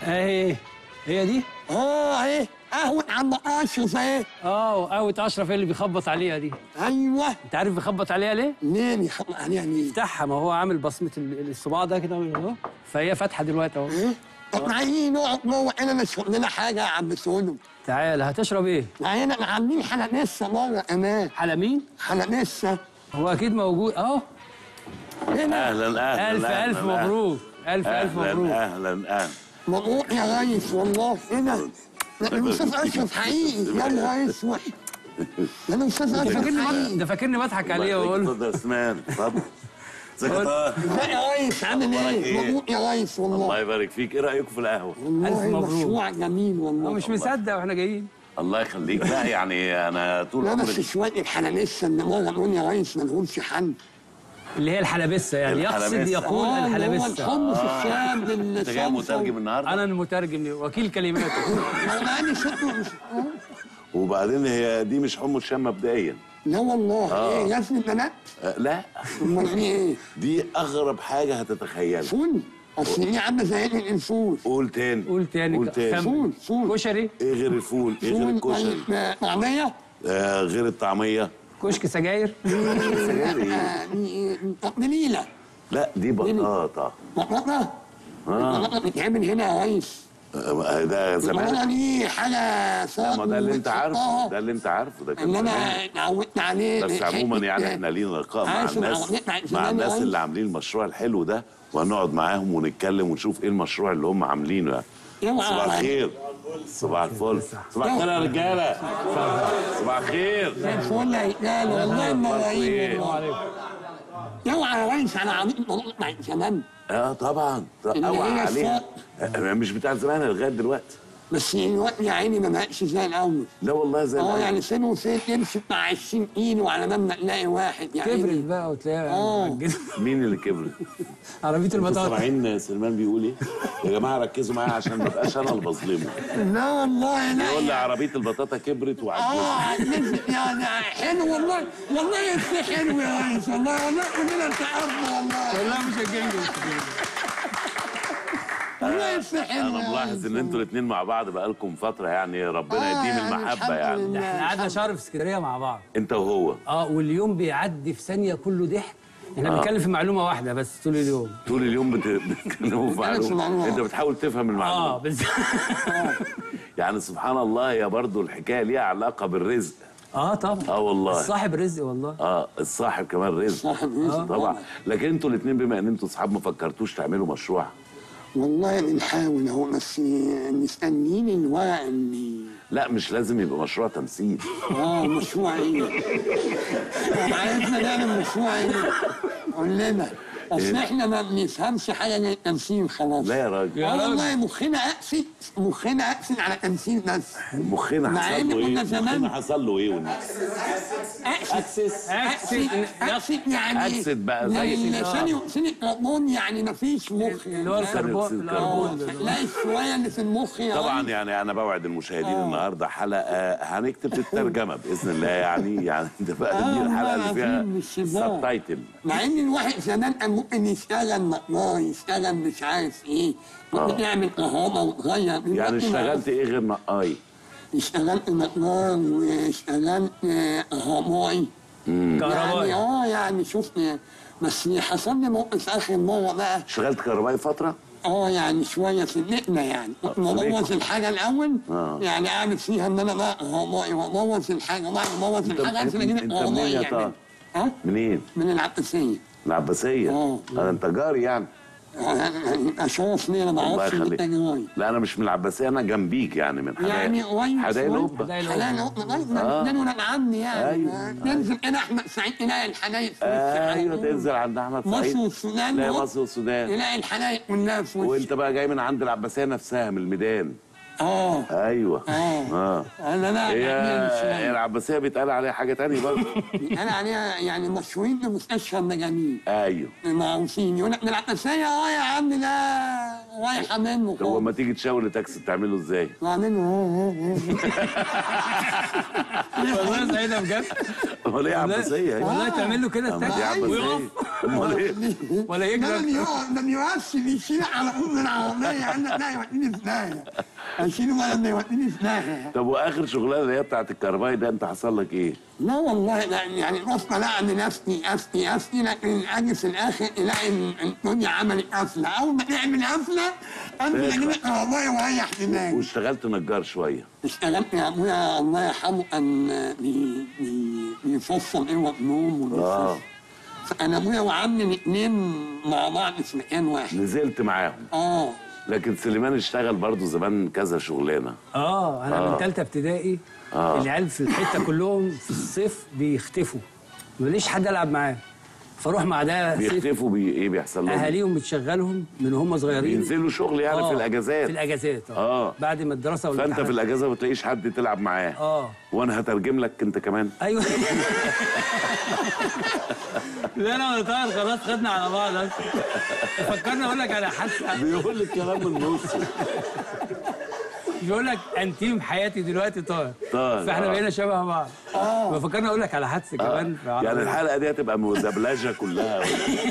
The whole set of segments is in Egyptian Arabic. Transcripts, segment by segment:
اهي هي دي اه ايه قهوة عم اشرف ايه اه قهوه اشرف اللي بيخبط عليها دي ايوه انت عارف بيخبط عليها ليه ليه بيخبط عليها ليه؟ افتحها ما هو عامل بصمه ال- الصباع ده كده اهو فهي فاتحه دلوقتي اهو ايه؟ طب عايزين نقعد جوه هنا نشرب لنا حاجة يا عم سولو تعال هتشرب ايه عينا عاملين حلقنسة بره كمان على مين حلقنسة هو اكيد موجود اهو هنا اهلا اهلا الف أهلاً، الف أهلاً. مبروك الف الف اهلا مبروك اهلا اهلا مبروك يا ريس والله هنا لا الاستاذ اشرف حقيقي يا نهار اسود ده الاستاذ اشرف فاكرني حقيقي بض- ده فاكرني بضحك عليه واقول له اتفضل يا اسمان اتفضل ازيك يا طه ازاي يا ريس عامل أخبارك ايه؟ إيه؟ مبروك يا ريس الله والله يبارك فيك ايه رايكم في القهوه والله ألف مبروك. مشروع جميل والله هو مش مصدق واحنا جايين الله يخليك لا يعني انا طول لا بس عمري شوية الحلقنسة اللي مرة نقول يا ريس ما لهمش حل اللي هي الحلبسه يعني يقصد الحلبسة. يقول آه، اللي هو الحلبسه الحمص الشام انت جاي مترجم النهارده انا المترجم وكيل كلماته والله ست وبعدين هي دي مش حمص الشام مبدئيا لا والله آه. ايه لازم البنات أه لا امال في ايه؟ دي اغرب حاجه هتتخيلها فول اصل دي عامله زي الفول قول تاني قول تاني قول تاني خم- فول فول كشري ايه غير الفول ايه غير فول الكشري طيب طعميه آه غير الطعميه كشك سجاير سجاير ايه تقليله لا دي بطاطا بطاطا البطاطا بتتعمل هنا يا ريس آه، ده البطاطا زمان دي حاجه صعبه ما ده اللي انت عارفه ده اللي انت عارفه ده كان اللي انا زمان. اتعودت عليه بس عموما يعني احنا لينا لقاء مع عارف الناس العربيات بتاعت مع زمان الناس أوي. اللي عاملين المشروع الحلو ده وهنقعد معاهم ونتكلم ونشوف ايه المشروع اللي هم عاملينه يعني. اوعى. صباح الخير صباح الفل صباح الخير يا رجاله صباح الخير الفل يا رجال والله المواعيد إيه؟ والله اوعى يا ريس على عربيه البطاطا بتاعت زمان اه طبعا اللي اوعى هي عليها آه، مش بتاع زمان لغايه دلوقتي بس الوقت يا عيني ما بقتش زي الاول لا والله زي اه الأول. يعني سن وسن تمشي بتاع 20 كيلو على ما نلاقي واحد يعني كبرت بقى وتلاقيها آه. معجزة. مين اللي كبر؟ عربيه انتوا البطاطا سامعين سلمان بيقول ايه؟ يا جماعه ركزوا معايا عشان ما ابقاش انا اللي بظلمه لا والله لا يقول لي يعني. عربيه البطاطا كبرت وعجزت اه نزل يعني حلو والله والله يا حلو يا ريس والله والله كلنا ارتحبنا والله والله مش هتجنن والله يا حلو انا يا ملاحظ ريس. ان انتوا الاثنين مع بعض بقالكم فتره يعني آه، ربنا يديم يعني المحبه الحمد يعني لله. احنا قعدنا شهر في اسكندريه مع بعض انت وهو اه واليوم بيعدي في ثانيه كله ضحك احنا بنتكلم في معلومه واحده بس طول اليوم طول اليوم بت- بتتكلموا في في معلومه معلومة. انت بتحاول تفهم اه المعلومه بس يعني سبحان الله يا برضو الحكايه ليها علاقه بالرزق اه طبعا اه والله صاحب رزق والله اه الصاحب كمان رزق صاحب رزق. طبعا لكن انتوا الاثنين بما ان انتوا اصحاب ما فكرتوش تعملوا مشروع والله بنحاول اهو بس مستنيين الورق اللي لا مش لازم يبقى مشروع تمثيل اه مشروع ايه؟ عرفنا نعمل مشروع ايه؟ قول لنا اصل احنا ما بنفهمش حاجه غير التمثيل خلاص لا يا راجل اه والله مخنا اقسد مخنا اقسد على تمثيل بس مخنا مع حصل إن له كنا ايه زمان- مخنا حصل له ايه والناس اقسد اقسد اقسد يعني أقسد بقى زي كده. ثاني ثاني الكربون يعني ما فيش مخ اللي هو الكربون الكربون. الكربون ده. لا الشويه اللي في المخ يا طبعا راجل. يعني انا بوعد المشاهدين آه. النهارده حلقه هنكتب الترجمه باذن الله يعني يعني ده بقى آه، دي الحلقه اللي والله فيها العظيم مش هزار. سب تايتل مع ان الواحد زمان كان ممكن يشتغل مقنار يشتغل مش عارف ايه ممكن آه. يعمل كهرباء ويغير يعني دلوقتي ما- اشتغلت ايه غير نقاي اشتغلت مقنار واشتغلت آه، كهربائي يعني كهربائي اه يعني شفت بس حصل لي موقف اخر مره بقى اشتغلت كهربائي فتره اه يعني شويه سلكنا يعني كنت سلكنا. ببوظ الحاجه الاول آه. يعني اعمل فيها ان انا بقى كهربائي وابوظ الحاجه وبعد ما ابوظ انت- الحاجه انت- عشان اجيب انت الكهربائي منين يا يعني طه؟ ها منين من العباسيه العباسيه آه. انا انت جاري يعني يبقى شرف لي انا ما الله اعرفش ان يخليك انت جاي لا انا مش من العباسيه انا جنبيك يعني من حدائق يعني قريب حدائق شوية. القبه حدائق حلال اهو لغايه ما آه. الاثنين ولاد عمي يعني أيوة. ننزل انا احمد سعيد نلاقي الحلايق في وسط ايوه على طول. تنزل عند احمد مصر سعيد والسودان لا اهو. مصر والسودان نلاقي الحلايق كلها في وسط وانت بقى جاي من عند العباسيه نفسها من الميدان اه ايوه اه اه انا لا هي يعني مش هي العباسيه بيتقال عليها حاجه تانية برضه انا عليها يعني مشهورين بمستشفى المجانين ايوه معروفين يقول لك من العباسيه اه يا عم ده رايحه منه طب لما تيجي تشاور لتاكسي بتعمله ازاي؟ واعمل له والله سعيده بجد امال ايه عباسيه هي؟ والله تعمل له كده دي التاكسي عباسيه ويقف امال ايه؟ ولا ده يجري بيقف ده بيوقفش بيشيل على ام العربيه عندك لا يوديني في داهيه اشيله ولا ما يوديني في داهيه طب واخر شغلانه اللي هي بتاعت الكهربائي ده انت حصل لك ايه؟ لا والله لا يعني غصب لا عن نفسي نفسي نفسي لكن اجي في الاخر الاقي إن الدنيا عملت قفله اول ما نعمل قفله انزل اجيب الكهربائي واريح دماغي واشتغلت نجار شويه اشتغلت يا ابويا الله يرحمه كان بي- بي- بيفصل ايه وبنوم اه وبيفصل فانا ابويا وعمي الاثنين مع بعض في مكان واحد نزلت معاهم اه لكن سليمان اشتغل برضه زمان كذا شغلانه اه انا آه. من ثالثه ابتدائي آه. العيال في الحته كلهم في الصيف بيختفوا ماليش حد العب معاه فاروح مع ده صيف بيختفوا بي... ايه بيحصل لهم؟ اهاليهم بتشغلهم من هم صغيرين بينزلوا شغل يعني آه، في الاجازات في الاجازات آه. بعد ما الدراسه فانت والامتحانات في الاجازه ما بتلاقيش حد تلعب معاه اه وانا هترجم لك انت كمان ايوه لا انا ولا طاهر خلاص خدنا على بعض أصلاً. فكرنا اقول لك على حادثه بيقول الكلام من النص بيقول لك انتيم حياتي دلوقتي طاهر طاهر، فاحنا آه. بقينا شبه بعض ففكرنا اقول لك على حادثه كمان في يعني عربية. الحلقه دي هتبقى مدبلجه كلها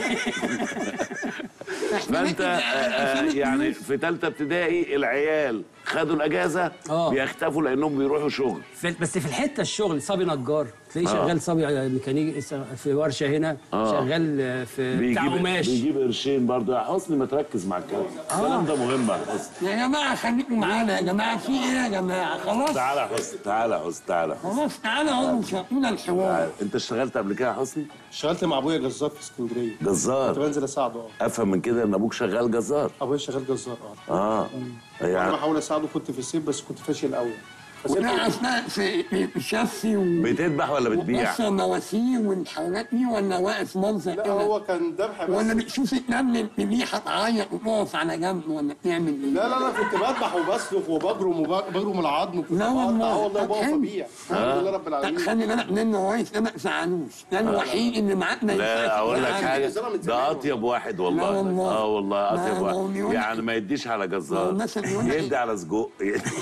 فانت آه، آه، يعني في ثالثه ابتدائي العيال خدوا الاجازه آه. بيختفوا لانهم بيروحوا شغل في بس في الحته الشغل صبي نجار تلاقيه آه. شغال صبي ميكانيكي في ورشه هنا آه. شغال في بتاع بيجيب قماش بيجيب قرشين برضه يا حسني ما تركز مع الكلام الكلام ده مهم يا حسني يا جماعه خليكم معانا يا جماعه في ايه يا جماعه خلاص تعالى يا حسني تعالى يا حسني تعالى خلاص تعالى اهو شقونا الحوار تعالى. انت اشتغلت قبل كده يا حسني اشتغلت مع ابويا جزار في اسكندريه كنت جزار بنزل اساعده اه افهم من كده ان ابوك شغال جزار ابويا شغال جزار اه اه انا يعني بحاول اساعده كنت في الصيف بس كنت فاشل قوي بس وده اثناء في في شفي و بتذبح ولا بتبيع وبصر مواسير والحاجات دي ولا واقف منظر لا كده هو كان ذبح ولا بس بتشوف النمل بيبيحة تعيط وتقف على جنب ولا بتعمل ايه؟ لا لا لا كنت بذبح وبسلخ وبجرم وبجرم العظم كنت لا بقطع، والله. اه والله طب بقف حلو. ابيع الحمد لله رب لا العالمين خلي بالك منه كويس ده ما تزعلوش ده الوحيد اللي معانا لا اقول لك حاجه جزارة من ده زمان اطيب واحد والله لا والله. اه والله لا، اطيب ما هو واحد بيقول لك- يعني ما يديش على ما هو جزار مثلا يقول لك يدي على سجق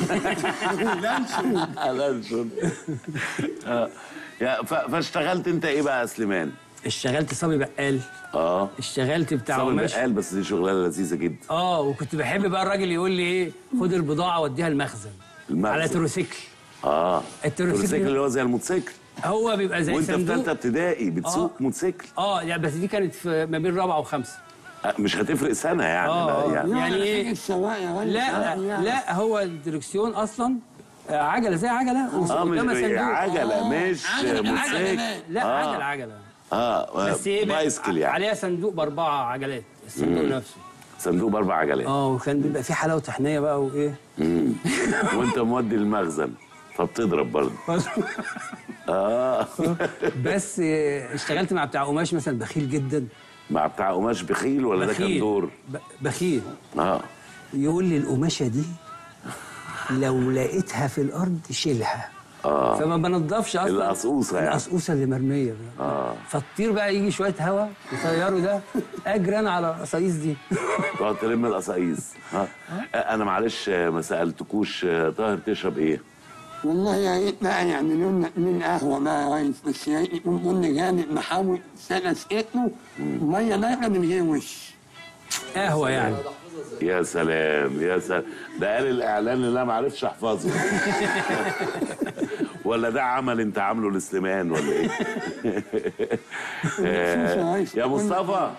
على لانشون آه. يا ف- فاشتغلت انت ايه بقى يا سليمان اشتغلت صبي بقال اه اشتغلت بتاع صبي قماش بقال بس دي شغلانه لذيذه جدا اه وكنت بحب بقى الراجل يقول لي ايه خد البضاعه وديها المخزن المخزن. على تروسيكل اه التروسيكل- التروسيكل اللي هو زي الموتوسيكل هو بيبقى زي وانت في صندوق ثالثه ابتدائي بتسوق آه. موتوسيكل اه يعني بس دي كانت في ما بين رابعه وخمسه آه، مش هتفرق سنه يعني آه، لا، آه. يعني يعني إيه؟ السواق يا ولد لا لا هو الدركسيون اصلا آه، عجله زي عجله اه مش وقدامها صندوق عجله مش عجلة، موتوسيكل عجلة. لا آه. عجله عجله اه بس ايه بقى؟ بايسكل يعني عليها صندوق باربعه عجلات الصندوق نفسه صندوق باربع عجلات اه وكان بيبقى فيه حلاوه طحينيه بقى وايه مم. وانت مودي المخزن فبتضرب برضه اه بس آه، اشتغلت مع بتاع قماش مثلا بخيل جدا مع بتاع قماش بخيل ولا ده كان بخيل دور ب- بخيل اه يقول لي القماشه دي لو لقيتها في الارض شيلها اه فما بنضفش اصلا القصقوصة يعني. القصقوصه اللي مرميه بقى. آه. فتطير بقى يجي شويه هواء يطيروا ده اجري انا على القصايص دي تقعد تلم القصايص ها آه، انا معلش آه، ما سالتكوش آه، طاهر تشرب ايه والله يا ريت بقى يعملوا لنا اتنين قهوه بقى يا ريس بس يا ريت يكون بن جامد محاول سنه سقته ميه ناقله من غير وش قهوه يعني يا سلام يا سلام ده قال الاعلان اللي انا ما عرفتش احفظه ولا ده عمل انت عامله لسليمان ولا ايه آه، يا مصطفى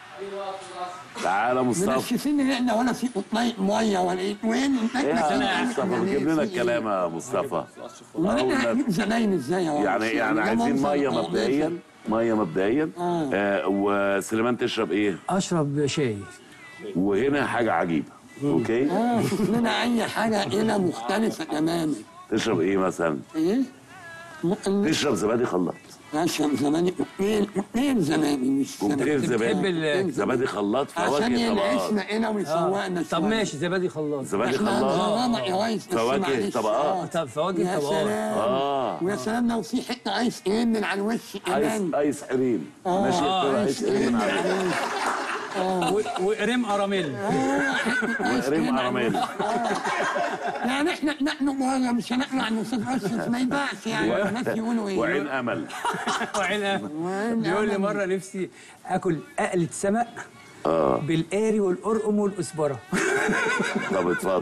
تعالى مصطفى منشفين ريقنا ولا في قطنية ميه ولا ايه وين ايه يا مصطفى ما تجيب لنا الكلام يا مصطفى ولا أقول لك- هنجيب زباين ازاي يا يعني ريس؟ يعني ده عايزين منظر ميه طعمية. مبدئيا ميه مبدئيا آه. آه وسليمان تشرب ايه اشرب شاي وهنا حاجه عجيبه اوكي اه شوف لنا اي حاجه هنا مختلفه تماما تشرب ايه مثلا ايه ممكن تشرب زبادي خلاط اشرب زماني اثنين اثنين زماني مش كوكتيل زماني بتحب زبادي ال- زبادي خلاط عشان فواكه ينعشنا طبقات هنا ويسوقنا طب شوية. ماشي زبادي خلاص زبادي احنا خلاط غرامة يا ريس بس فواكه معلش. طبقات. طب فواكه يا طبقات سلام اه ويا سلام لو في حته ايس كريم من على الوش ايس كمان ايس حريم آه، ماشي كده ايس ايس كريم حريم من على الوش و- وقريم اراميل وقريم اراميل يعني احنا نحن بره مش هنقلع عن الاستاذ اشرف ما ينفعش يعني الناس يقولوا ايه وعين امل وعين أمل. وعين بيقول لي أمل. مره نفسي اكل اقلة سمك اه بالقاري والقرقم والاسبره طب اتفضل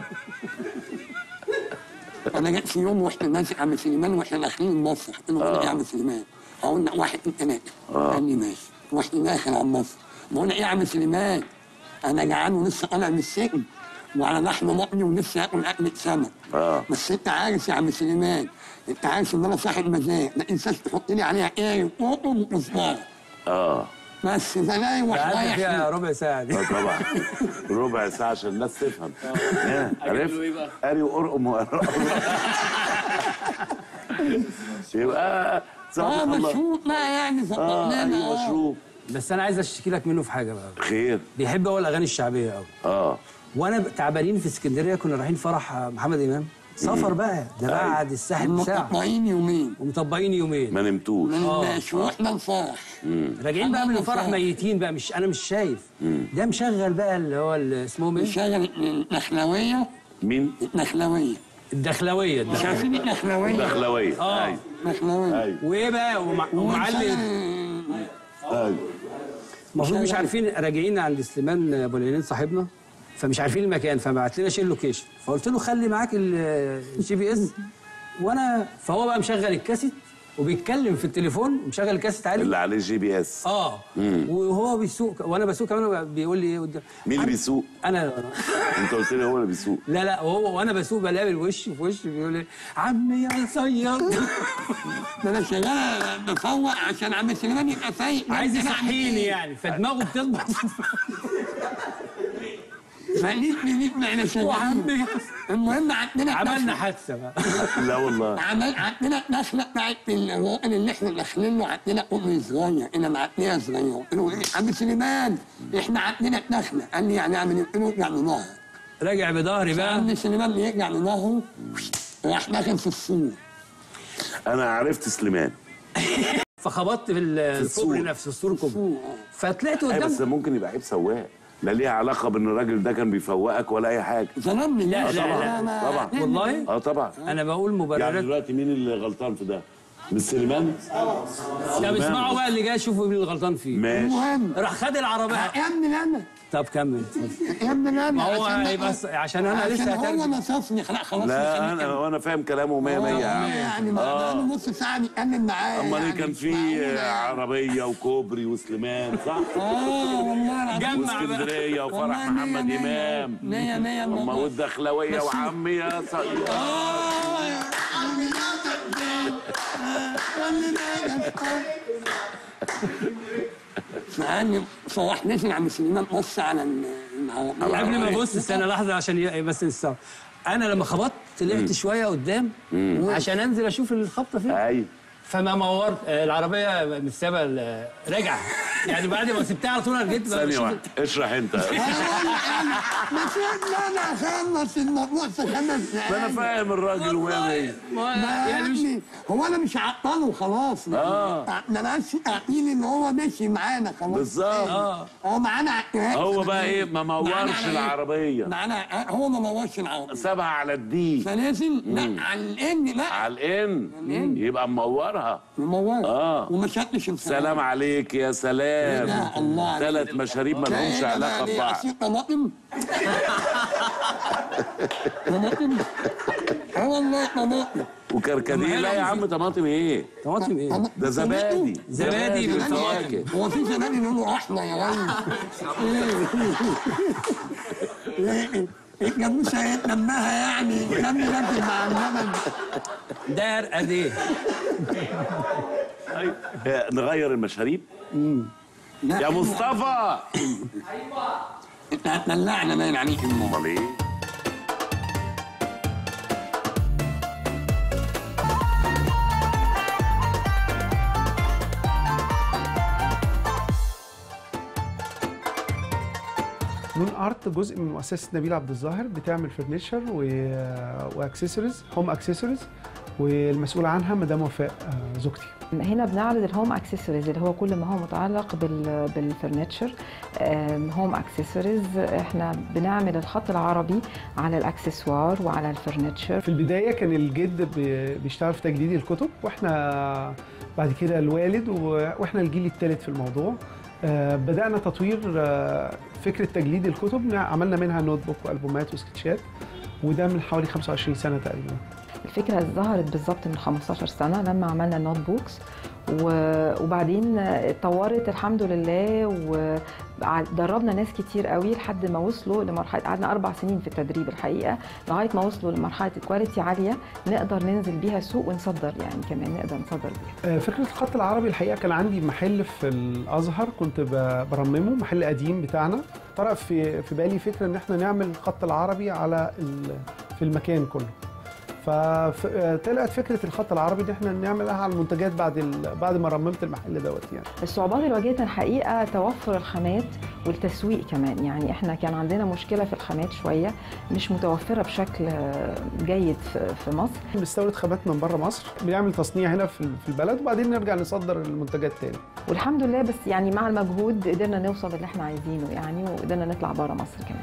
انا جيت في يوم واحنا نازل عم سليمان واحنا داخلين المسرح قلت له بقول لك يا عم سليمان قلنا واحد اتنين ثلاثه قال لي ماشي واحنا داخل على المسرح بقول له ايه يا عم سليمان انا جعان ولسه طالع من السجن وعلى لحم بطني ولسه اكل اكله سمك اه بس انت عارف يا عم سليمان انت عارف ان انا صاحب مزاج ما تنساش تحط لي عليها ايه وقطن وكزبره اه بس ده لا قعدت رايح فيها ربع ساعه دي اه طبعا ربع ساعه عشان الناس تفهم إيه، عرفت قاري وقرقم وقرقم يبقى اه صباح الله مشروط بقى يعني اه ظبطناها ايوه مشروب بس انا عايز اشتكي لك منه في حاجه بقى خير بيحب هو الاغاني الشعبيه قوي اه وانا تعبانين في اسكندريه كنا رايحين فرح محمد امام سفر بقى ده بعد الساحل بساعه مطبقين يومين ومطبقين يومين ما نمتوش ما نبقاش واحنا الفرح راجعين بقى من الفرح فرح. ميتين بقى مش انا مش شايف ده مشغل بقى اللي هو اللي اسمهم ايه شغل النخلوية مين النخلوية الدخلويه مش الدخلوية. عارفين النخلوية دخلويه اه ايوه النخلوية ايوه وايه بقى ومع- ومعلم ايوه المفروض مش عارفين راجعين عند سليمان ابو العينين صاحبنا فمش عارفين المكان فبعت لنا شيل لوكيشن فقلت له خلي معاك ال- الجي بي اس وانا فهو بقى مشغل الكاسيت وبيتكلم في التليفون مشغل الكاسيت عالي اللي عليه جي بي اس اه وهو بيسوق وانا بسوق كمان بيقول لي ايه قدام مين اللي بيسوق؟ انا انت قلت لي هو اللي بيسوق لا لا وهو وانا بسوق بلاقي الوش في وش بيقول لي عمي يا صياد ده انا شغال بفوق عشان عم سليمان يبقى فايق عايز أنا أعمل يصحيني إيه؟ يعني فدماغه بتخبط فليك ليك احنا شغالين وعمي المهم عندنا عملنا حادثه بقى لا والله عمل عندنا نخلة بتاعت الراجل اللي احنا داخلين له عندنا قطن صغير انا معدنيها صغير قلت له ايه عم سليمان احنا عندنا نخلة قال لي يعني اعمل ايه؟ قلت له ارجع لنهر راجع بظهري بقى عم سليمان بيرجع لنهره راح داخل في السور انا عرفت سليمان فخبطت في الكوبري السور. نفسه السور كوبري فطلعت ايوه بس قدام ممكن يبقى عيب سواق لا ليها علاقه بان الراجل ده كان بيفوقك ولا اي حاجه ظلمني لا، ليه؟ لا، لا، ما- طبعا. والله اه طبعا انا بقول يعني مبررات دلوقتي مين اللي غلطان في ده؟ مش سليمان؟ طب اسمعوا بقى اللي جاي شوفوا مين اللي غلطان فيه ماشي المهم راح خد العربيه يا ابني انا طب كمل يا ابني انا ما هو عشان- هيبقى س- عشان انا عشان لسه هو هترجم نصفني خلاص خلاص لا خليك انا وانا فاهم كلامه 100 100 يا عم يعني ما بقاله نص ساعه بيتكلم معايا امال ايه يعني كان مش في معقولة. عربيه وكوبري وسليمان صح؟ اه والله العظيم جمع بقى واسكندريه والله وفرح مية محمد مية. امام مية مية اما والله. والدخلويه بس- وعمي يا صياد آه، يا عمي لا تقدر. آه، قال لي لا يا أسطى. مع اني صلاح نزل عم سليمان بص على العربية. قبل ما ابص استنى لحظه عشان ي- بس نستوعب انا لما خبطت طلعت شويه قدام عشان انزل اشوف الخبطه فين ايوه فما مورت آه، العربيه مش سابه ال- راجعه يعني بعد ما سبتها على طول انا جيت بقى ثانيه بشوف- واحده اشرح انت ما سيبنا انا اخلص الموضوع في خمس دقايق ما انا فاهم الراجل وين ما- ما يعني مش يعني هو انا مش عطله خلاص آه. انا بس تعقيل ان هو ماشي معانا خلاص بالظبط هو معانا عقاد. هو بقى ايه ما مورش معانا على إيه؟ العربيه معانا هو ما مورش العربيه سابها على الدي فلازم لا على الان لا على الان يبقى مورها ممور آه. وما شدش الفرامل. سلام عليك يا سلام يا الله عليك. ثلاث مشاريب ما لا، لهمش إيه ده علاقه بقى ليه؟ ببعض عصير طماطم طماطم اه والله طماطم وكركديه لا يا عم طماطم ايه طماطم ايه طماطم. ده زبادي زبادي بالفواكه هو في زمان يقولوا احنا يا ريس ايه الجاموسه ايه دمها يعني دم نازل مع اللبن ده قد ايه آه، نغير المشاريب لا، يا مصطفى انت هتدلعنا باين عليك الموضوع امال ايه نون ارت جزء من مؤسسه نبيل عبد الظاهر بتعمل فرنتشر و... واكسسوارز هوم اكسسوارز والمسؤول عنها مدام وفاء آه، زوجتي هنا بنعرض الهوم اكسسوارز اللي هو كل ما هو متعلق بال بالفرنتشر هوم اكسسوارز احنا بنعمل الخط العربي على الاكسسوار وعلى الفرنتشر في البدايه كان الجد بي- بيشتغل في تجديد الكتب واحنا بعد كده الوالد و- واحنا الجيل الثالث في الموضوع آه، بدانا تطوير آه، فكره تجليد الكتب نع- عملنا منها نوت بوك والبومات وسكتشات وده من حوالي 25 سنه تقريبا الفكره ظهرت بالظبط من 15 سنه لما عملنا نوت بوكس و- وبعدين اتطورت الحمد لله ودربنا ناس كتير قوي لحد ما وصلوا لمرحله قعدنا اربع سنين في التدريب الحقيقه لغايه ما وصلوا لمرحله كواليتي عاليه نقدر ننزل بيها السوق ونصدر يعني كمان نقدر نصدر بيها آه، فكره الخط العربي الحقيقه كان عندي محل في الازهر كنت ب- برممه محل قديم بتاعنا طرأ في في بالي فكره ان احنا نعمل الخط العربي على ال- في المكان كله فطلعت فكره الخط العربي ان احنا نعملها على المنتجات بعد ال- بعد ما رممت المحل دوت يعني الصعوبات اللي واجهتنا الحقيقه توفر الخامات والتسويق كمان يعني احنا كان عندنا مشكله في الخامات شويه مش متوفره بشكل آه، جيد في في مصر بنستورد خامات من بره مصر بنعمل تصنيع هنا في في البلد وبعدين نرجع نصدر المنتجات تاني والحمد لله بس يعني مع المجهود قدرنا نوصل اللي احنا عايزينه يعني وقدرنا نطلع بره مصر كمان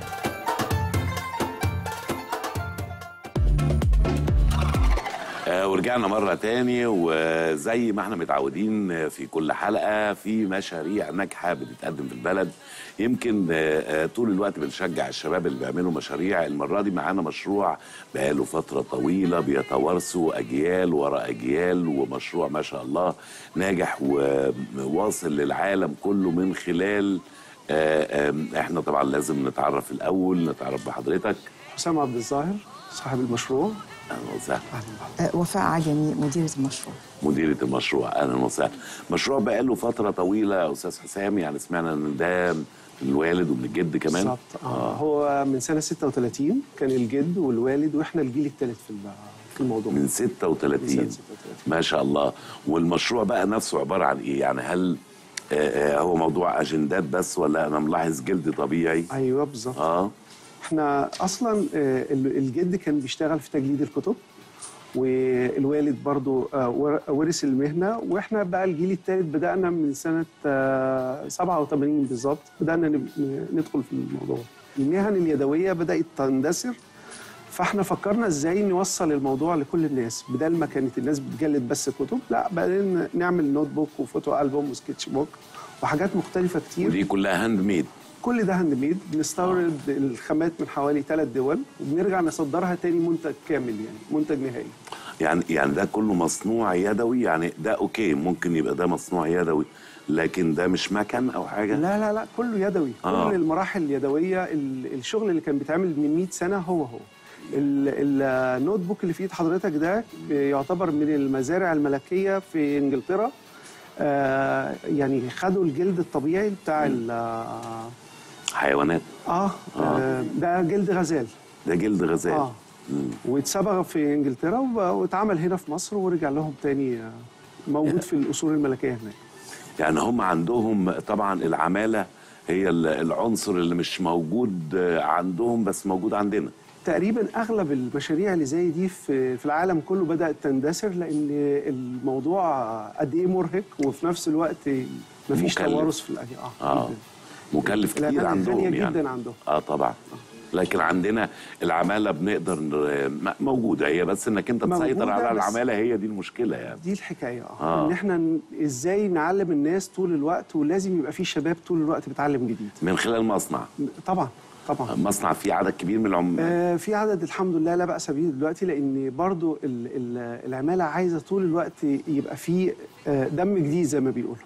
آه، ورجعنا مرة تاني وزي ما احنا متعودين في كل حلقة في مشاريع ناجحة بتتقدم في البلد يمكن آه، آه، طول الوقت بنشجع الشباب اللي بيعملوا مشاريع المرة دي معانا مشروع بقاله فترة طويلة بيتوارثوا أجيال ورا أجيال ومشروع ما شاء الله ناجح وواصل للعالم كله من خلال آه، آم، احنا طبعا لازم نتعرف الأول نتعرف بحضرتك حسام عبد الظاهر صاحب المشروع أهلا وسهلا آه، وفاء عجمي مديرة المشروع مديرة المشروع أهلا وسهلا مشروع بقاله فترة طويلة يا أستاذ حسام يعني سمعنا إن ده من الوالد ومن الجد كمان بالظبط آه. هو من سنه 36 كان الجد والوالد واحنا الجيل الثالث في الم- في الموضوع من من 36 سنة 36. ما شاء الله والمشروع بقى نفسه عبارة عن إيه يعني هل آه، آه، هو موضوع أجندات بس ولا أنا ملاحظ جلد طبيعي ايوه بالظبط آه احنا اصلا آه، ال- الجد كان بيشتغل في تجليد الكتب والوالد برضو آه، ور- ورث المهنه واحنا بقى الجيل الثالث بدانا من سنه آه، 87 بالظبط بدانا نب- ندخل في الموضوع المهن اليدويه بدات تندثر فاحنا فكرنا ازاي نوصل الموضوع لكل الناس بدل ما كانت الناس بتجلد بس كتب لا بعدين نعمل نوت بوك وفوتو البوم وسكتش بوك وحاجات مختلفه كتير ودي كلها هاند ميد كل ده هاند ميد بنستورد الخامات من حوالي ثلاث دول وبنرجع نصدرها تاني منتج كامل يعني منتج نهائي يعني يعني ده كله مصنوع يدوي يعني ده أوكي ممكن يبقى ده مصنوع يدوي لكن ده مش مكن أو حاجة لا لا لا كله يدوي آه. كل المراحل اليدويه ال- الشغل اللي كان بيتعمل من 100 سنه هو هو ال- النوت بوك اللي في ايد حضرتك ده يعتبر من المزارع الملكيه في انجلترا آه يعني خدوا الجلد الطبيعي بتاع ال- آه, حيوانات آه, آه ده جلد غزال ده جلد غزال اه واتصبغ في انجلترا وب- واتعمل هنا في مصر ورجع لهم تاني آه، موجود في الاصول الملكيه هناك يعني هم عندهم طبعا العمالة هي ال- العنصر اللي مش موجود عندهم بس موجود عندنا تقريبا اغلب المشاريع اللي زي دي في في العالم كله بدات تندثر لان الموضوع قد ايه مرهق وفي نفس الوقت مفيش مكلف. توارث في الاجيال اه, اه جداً. مكلف كتير الأماكن عندهم غالية يعني جداً عندهم. اه طبعا لكن عندنا العمالة بنقدر ن- م- موجودة هي بس انك انت تسيطر موجودة على بس- العمالة هي دي المشكلة يعني دي الحكايه اه, آه. ان احنا ن- ازاي نعلم الناس طول الوقت ولازم يبقى في شباب طول الوقت بتعلم جديد من خلال مصنع طبعا طبعا مصنع فيه عدد كبير من العمال آه، في عدد الحمد لله لا بأس به دلوقتي لأن برضو ال- ال- العمالة عايزة طول الوقت يبقى في آه، دم جديد زي ما بيقولوا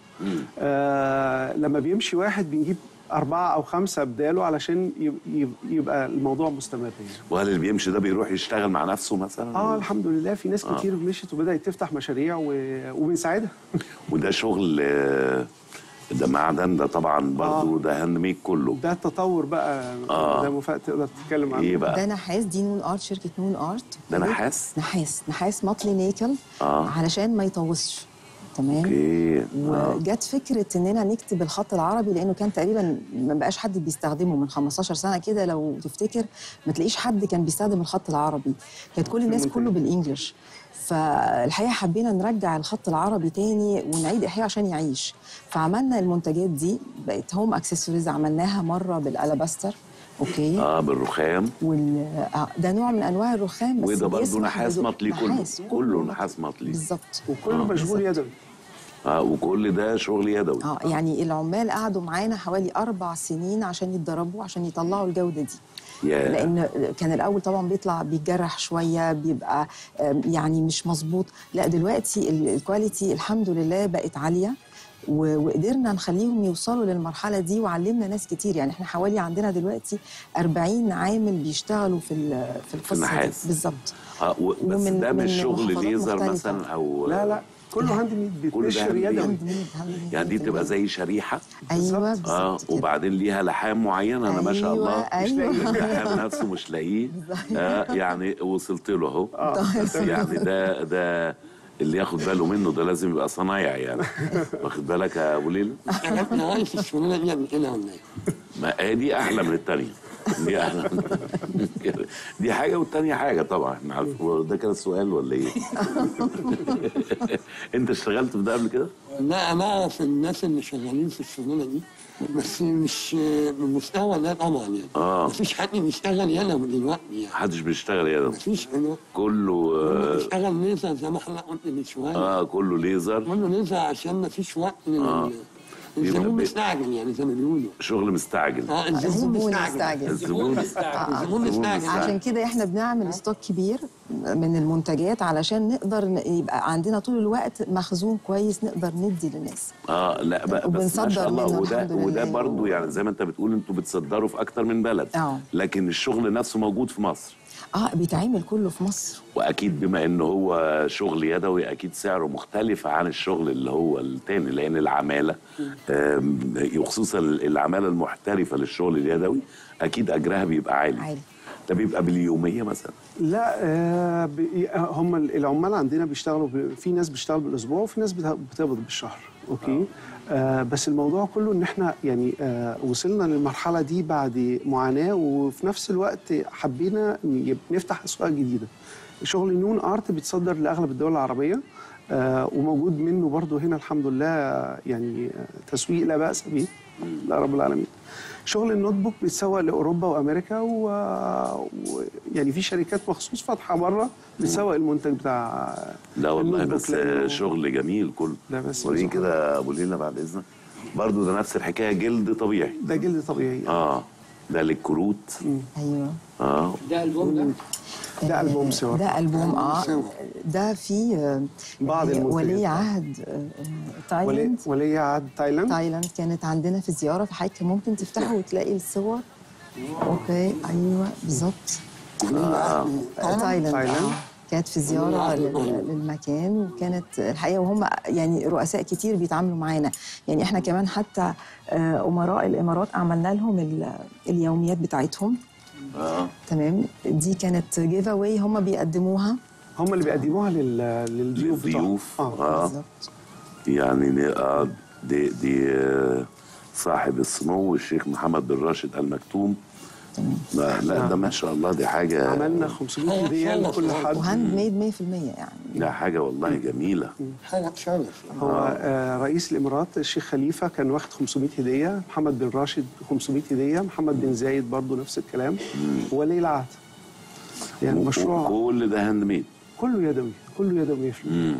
آه، لما بيمشي واحد بنجيب أربعة أو خمسة بداله علشان يب- يب- يبقى الموضوع مستمر يعني. وهل اللي بيمشي ده بيروح يشتغل مع نفسه مثلا اه الحمد لله في ناس كتير مشيت وبدأت تفتح مشاريع و- وبنساعدها وده شغل آه، ده معدن ده طبعا برضو آه. ده هاند ميد كله ده التطور بقى آه. ده وفاء تقدر تتكلم عنه ايه بقى ده نحاس دي نون ارت شركة نون ارت ده نحاس؟ نحاس نحاس مطلي نيكل آه. علشان ما يطوسش تمام اوكي آه. وجت فكره اننا نكتب الخط العربي لانه كان تقريبا ما بقاش حد بيستخدمه من 15 سنه كده لو تفتكر ما تلاقيش حد كان بيستخدم الخط العربي كانت كل الناس كله بالانجلش فالحقيقه حبينا نرجع الخط العربي تاني ونعيد احياء عشان يعيش فعملنا المنتجات دي بقت هوم اكسسوارز عملناها مره بالالاباستر اوكي اه بالرخام وال... آه، ده نوع من انواع الرخام بس وده برضه بيسمح نحاس بدو- مطلي كله نحاس، كله نحاس مطلي بالظبط وكله مشغول يدوي اه وكل ده شغل يدوي اه يعني العمال قعدوا معانا حوالي اربع سنين عشان يتدربوا عشان يطلعوا الجوده دي ياه. لان كان الاول طبعا بيطلع بيتجرح شويه بيبقى آم، يعني مش مظبوط لا دلوقتي ال- الكواليتي الحمد لله بقت عاليه و- وقدرنا نخليهم يوصلوا للمرحله دي وعلمنا ناس كتير يعني احنا حوالي عندنا دلوقتي 40 عامل بيشتغلوا في ال- في القصه دي النحاس. بالظبط اه و- بس ومن- ده من مش شغل محافظات ليزر مختلفة. مثلا او لا لا كله هاند ميد كل ده بيتنشر هاند ميد. يدوي هاند ميد، هاند ميد يعني دي بتبقى زي شريحه ايوه اه بالظبط كده. وبعدين ليها لحام معين انا ما شاء أيوة، الله أيوة. اللحام نفسه مش لاقيه آه يعني وصلت له اهو طيب. يعني ده ده اللي ياخد باله منه ده لازم يبقى صنايعي يعني واخد بالك يا ابو ليلى اشتغلت لغايه الشغلانه دي قبل كده ولا ايه؟ ما هي دي احلى من التانية دي احلى من التانية. دي حاجه والتانية حاجه طبعا احنا عارف هو ده كان السؤال ولا ايه انت اشتغلت في ده قبل كده لا انا اعرف الناس اللي شغالين في الشغلانه دي بس مش من مستوى ده طبعا يعني آه. مفيش حد بيشتغل يدوي دلوقتي يعني محدش بيشتغل يا ده مفيش انا كله آه, بيشتغل ليزر زي ما احنا قلنا من شويه اه كله ليزر كله ليزر عشان مفيش وقت لل آه. الزبون بيبقى- مستعجل يعني زي ما بيقولوا شغل مستعجل اه الزبون الزبون مستعجل مستعجل الزبون الزبون مستعجل عشان كده احنا بنعمل ستوك كبير من المنتجات علشان نقدر ن- يبقى عندنا طول الوقت مخزون كويس نقدر ندي للناس اه لا بقى بس ما وبنصدر شاء الله منه وده الحمد وده لله. برضو يعني زي ما انت بتقول انتوا بتصدروا في اكتر من بلد آه. لكن الشغل نفسه موجود في مصر اه بيتعمل كله في مصر واكيد بما ان هو شغل يدوي اكيد سعره مختلف عن الشغل اللي هو التاني لان العماله آم، وخصوصا العماله المحترفه للشغل اليدوي اكيد اجرها بيبقى عالي عالي. ده بيبقى باليوميه مثلا لا آه بي- هم العمال عندنا بيشتغلوا ب- في ناس بتشتغل بالاسبوع وفي ناس بت- بتقبض بالشهر اوكي آه بس الموضوع كله ان احنا يعني آه وصلنا للمرحله دي بعد معاناه وفي نفس الوقت حبينا ن- نفتح اسواق جديده شغل نون ارت بيتصدر لاغلب الدول العربيه آه وموجود منه برضو هنا الحمد لله آه، يعني آه، تسويق لا باس به لا رب العالمين شغل النوت بوك بيتسوق لاوروبا وامريكا و- ويعني في شركات مخصوص فاتحه بره بتسوق المنتج بتاع لا والله النوت بس بوك لأنه- شغل جميل كله لا بس وريني بصراحة. كده يا ابو ليلى بعد اذنك برضو ده نفس الحكايه جلد طبيعي ده جلد طبيعي اه ده للكروت ايوه اه ده البوم ده ده البوم صور ده البوم اه صور. ده في آه، بعض المنتجات. ولي عهد آه، آه، ولي تايلاند ولي عهد تايلاند تايلاند كانت عندنا في زياره فحضرتك ممكن تفتحه وتلاقي الصور اوكي ايوه بالظبط تايلاند تايلاند. آه. كانت في زياره لل- للمكان وكانت الحقيقه وهم يعني رؤساء كتير بيتعاملوا معانا يعني احنا كمان حتى آه، امراء الامارات عملنا لهم ال- اليوميات بتاعتهم اه تمام دي كانت جيف اواي هم بيقدموها هم اللي بيقدموها لل- للضيوف بتوعهم. للضيوف اه اه بالظبط يعني ن- آه دي دي آه، صاحب السمو الشيخ محمد بن راشد المكتوم لا, لا ده ما شاء الله دي حاجه عملنا 500 هديه لكل حد وهاند ميد 100% يعني ده حاجه والله جميله حاجه تشرف هو آه رئيس الامارات الشيخ خليفه كان واخد 500 هديه محمد بن راشد 500 هديه محمد بن زايد برضه نفس الكلام ولي العهد يعني مشروع كل ده هاند ميد كله يدوي كله يدوي 100% مم.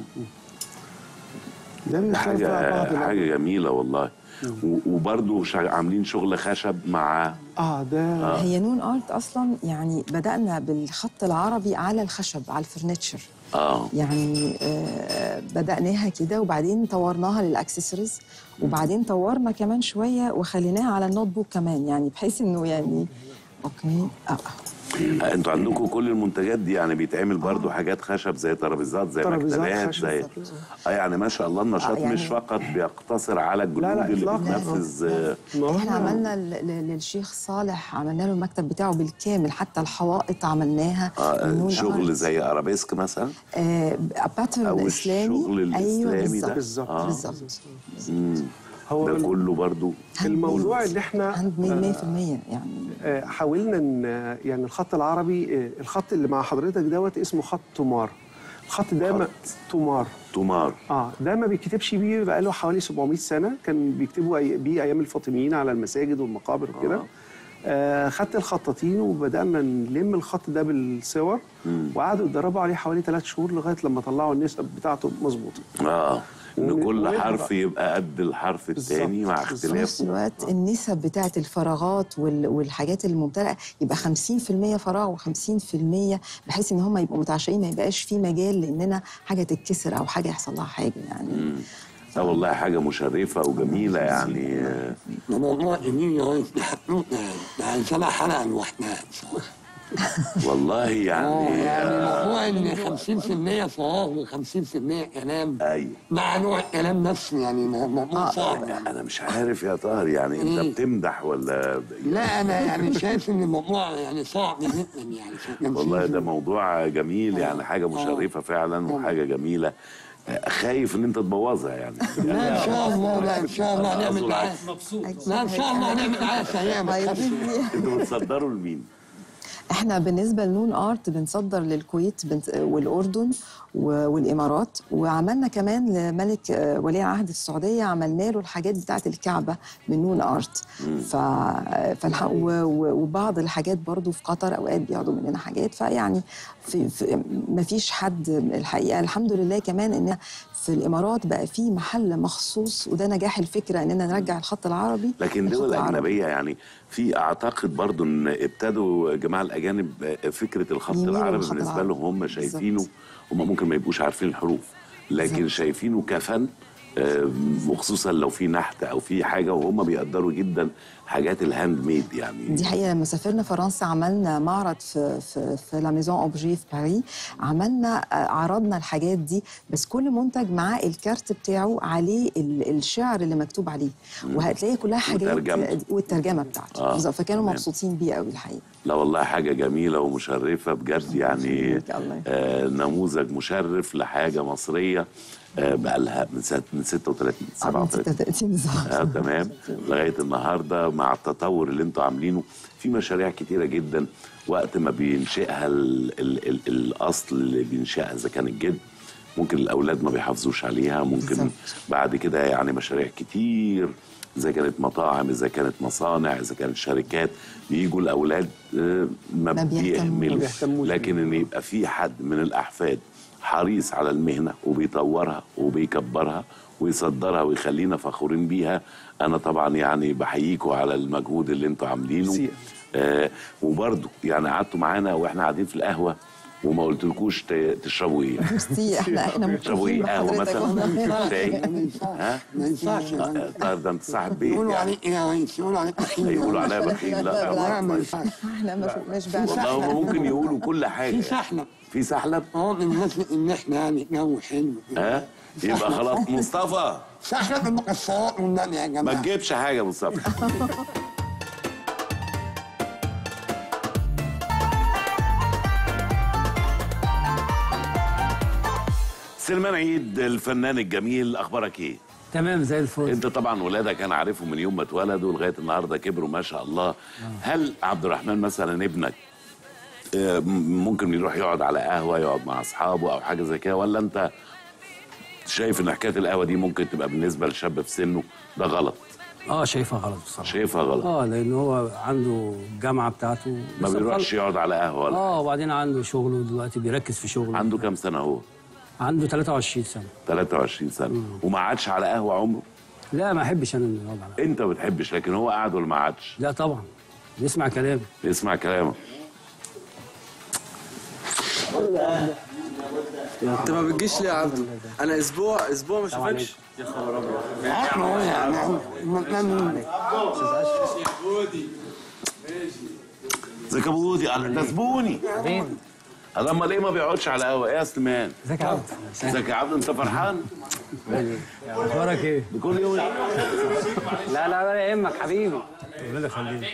ده ده بيشتغل بقى بعض حاجه الأمر. حاجه جميله والله و- وبرضه شغ- عاملين شغل خشب مع اه ده هي نون ارت اصلا يعني بدانا بالخط العربي على الخشب على الفرنتشر اه يعني آه، بدأناها كده وبعدين طورناها للأكسسوارز وبعدين طورنا كمان شوية وخليناها على النوت بوك كمان يعني بحيث إنه يعني أوكي آه. آه، انتوا عندكم كل المنتجات دي يعني بيتعمل برضو حاجات خشب زي ترابيزات زي ترابيزات مكتبات خشب. زي اه يعني ما شاء الله النشاط آه، يعني- مش فقط بيقتصر على الجلود لا، اللي إطلاقاً. بتنفذ آه، ما احنا هو- عملنا ل- ل- للشيخ صالح عملنا له المكتب بتاعه بالكامل حتى الحوائط عملناها آه، بالنون شغل آرت. زي ارابيسك مثلا آه باترن أو اسلامي الشغل ايوه الإسلامي ده. بالظبط آه. بالظبط مم. هو ده ال- كله برضو الموضوع اللي احنا عند 100% يعني آه، حاولنا ان آه، يعني الخط العربي آه، الخط اللي مع حضرتك دوت اسمه خط تومار الخط ده ما- تومار تمار اه ده ما بيتكتبش بيه بقاله حوالي 700 سنه كان بيكتبوا أي- بيه ايام الفاطميين على المساجد والمقابر وكده آه خدت الخطاطين وبدانا نلم الخط ده بالصور وقعدوا يتدربوا عليه حوالي ثلاث شهور لغايه لما طلعوا النسب بتاعته مظبوطه اه ان و- كل و- حرف يبقى قد الحرف الثاني مع بالظبط. في نفس اختلافه الوقت النسب بتاعت الفراغات وال- والحاجات الممتلئه يبقى 50% فراغ و50% بحيث ان هم يبقوا متعشقين ما يبقاش في مجال لاننا حاجه تتكسر او حاجه يحصل لها حاجه يعني اه والله حاجه مشرفه وجميله يعني آه، ده موضوع جميل يا ريس ده يعني سبع حلقة لوحدها بصراحة. والله اه يعني يعني آه، موضوع ان 50% فراغ و50% كلام ايوه مع نوع الكلام نفسه يعني موضوع صعب يعني انا مش عارف يا طاهر يعني انت مم. بتمدح ولا لا انا يعني شايف ان الموضوع يعني صعب جدا يعني كان والله فيه- ده موضوع جميل يعني حاجه مشرفه فعلا وحاجه جميله آه، خايف ان انت تبوظها يعني لا ان شاء الله لا ان شاء الله أنا نعمل أقصد معاه عكس. لا ان شاء الله نعمل معاه سريع ما تخافش. انتوا بتصدروا لمين؟ احنا بالنسبه لنون ارت بنصدر للكويت بنت- والاردن و- والامارات وعملنا كمان لملك آه، ولي عهد السعوديه عملنا له الحاجات بتاعه الكعبه من نون ارت ف... فالح... و... و... وبعض الحاجات برضو في قطر اوقات بياخدوا مننا حاجات فيعني في... في... ما فيش حد الحقيقه الحمد لله كمان ان في الامارات بقى في محل مخصوص وده نجاح الفكره اننا نرجع الخط العربي لكن الخط دول العربي. اجنبيه يعني في اعتقد برضو ان ابتدوا جماعه الاجانب آه، فكره الخط يميلوا العربي للخط بالنسبه العربي. لهم هم بالظبط. شايفينه هم ممكن ما يبقوش عارفين الحروف لكن بالظبط. شايفينه كفن آه، وخصوصا لو في نحت او في حاجه وهم بيقدروا جدا حاجات الهاند ميد يعني دي حقيقة لما سافرنا فرنسا عملنا معرض في في في لا ميزون اوبجي في باريس عملنا آه، عرضنا الحاجات دي بس كل منتج معاه الكارت بتاعه عليه ال- الشعر اللي مكتوب عليه وهتلاقي كلها حاجات وترجمته. والترجمة بتاعته آه، بالظبط فكانوا تمام. مبسوطين بيه قوي الحقيقة لا والله حاجة جميلة ومشرفة بجد يعني يخليك، الله يخليك. آه نموذج مشرف لحاجة مصرية آه بقالها من سنة من 36 آه، من 37 36 بالظبط اه تمام لغايه النهارده مع التطور اللي انتوا عاملينه في مشاريع كتيره جدا وقت ما بينشئها ال ال ال الاصل اللي بينشئها اذا كان الجد ممكن الاولاد ما بيحافظوش عليها ممكن بالظبط. بعد كده يعني مشاريع كتير اذا كانت مطاعم اذا كانت مصانع اذا كانت شركات بيجوا الاولاد آه، ما ما بيهتموش. بيهملوا ما بيهتموش لكن ان يبقى في حد من الاحفاد حريص على المهنه وبيطورها وبيكبرها ويصدرها ويخلينا فخورين بيها انا طبعا يعني بحييكم على المجهود اللي انتوا عاملينه ميرسي. آه وبرضو يعني قعدتوا معانا واحنا قاعدين في القهوه وما قلتلكوش ت- تشربوا ايه ميرسي احنا احنا تشربوا ايه مبسوطين قهوه بحضرتك مثلا والله. شاي ما ينفعش ها ما ينفعش يا ريس. آه، طيب ده انت صاحب بيت يقولوا يعني عليك ايه يا ريس يقولوا عليك بخيل يقولوا عليا بخيل لا لا، طبعا لا ما ينفعش احنا ما شفناش بقى والله هم ممكن يقولوا كل حاجه في سحلب في سحلب اه بالنسبه ان احنا يعني جو حلو ها يبقى خلاص مصطفى سحلب المكسرات والنبي يا ما جماعه تجيبش حاجه يا مصطفى سلمان عيد الفنان الجميل اخبارك ايه تمام زي الفل انت طبعا ولادك انا عارفهم من يوم ما اتولدوا لغايه النهارده كبروا ما شاء الله هل عبد الرحمن مثلا ابنك آه، م- ممكن يروح يقعد على قهوه يقعد مع اصحابه او حاجه زي كده ولا انت شايف ان حكايه القهوه دي ممكن تبقى بالنسبه لشاب في سنه ده غلط اه شايفها غلط بصراحه شايفها غلط اه لان هو عنده الجامعه بتاعته ما بس بيروحش يقعد على قهوه ولا اه وبعدين عنده شغله دلوقتي بيركز في شغله عنده كام سنه هو عنده 23 سنه 23 سنه وما عادش على قهوه عمره لا ما احبش انا انه يقعد على انت ما بتحبش لكن هو قاعد ولا ما عادش لا طبعا يسمع كلامي اسمع كلامك انت ما بتجيش ليه يا عبدو انا اسبوع اسبوع ما شافكش احنا هو يعني ما- ما- زي ازيك يا بودي ده زبوني حبيبي هذا امال ايه ما بيقعدش على قهوه ايه يا سليمان ازيك يا عبد ازيك يا عبد انت فرحان اخبارك ايه؟ بكل يوم لا لا ولا يهمك حبيبي ربنا يخليك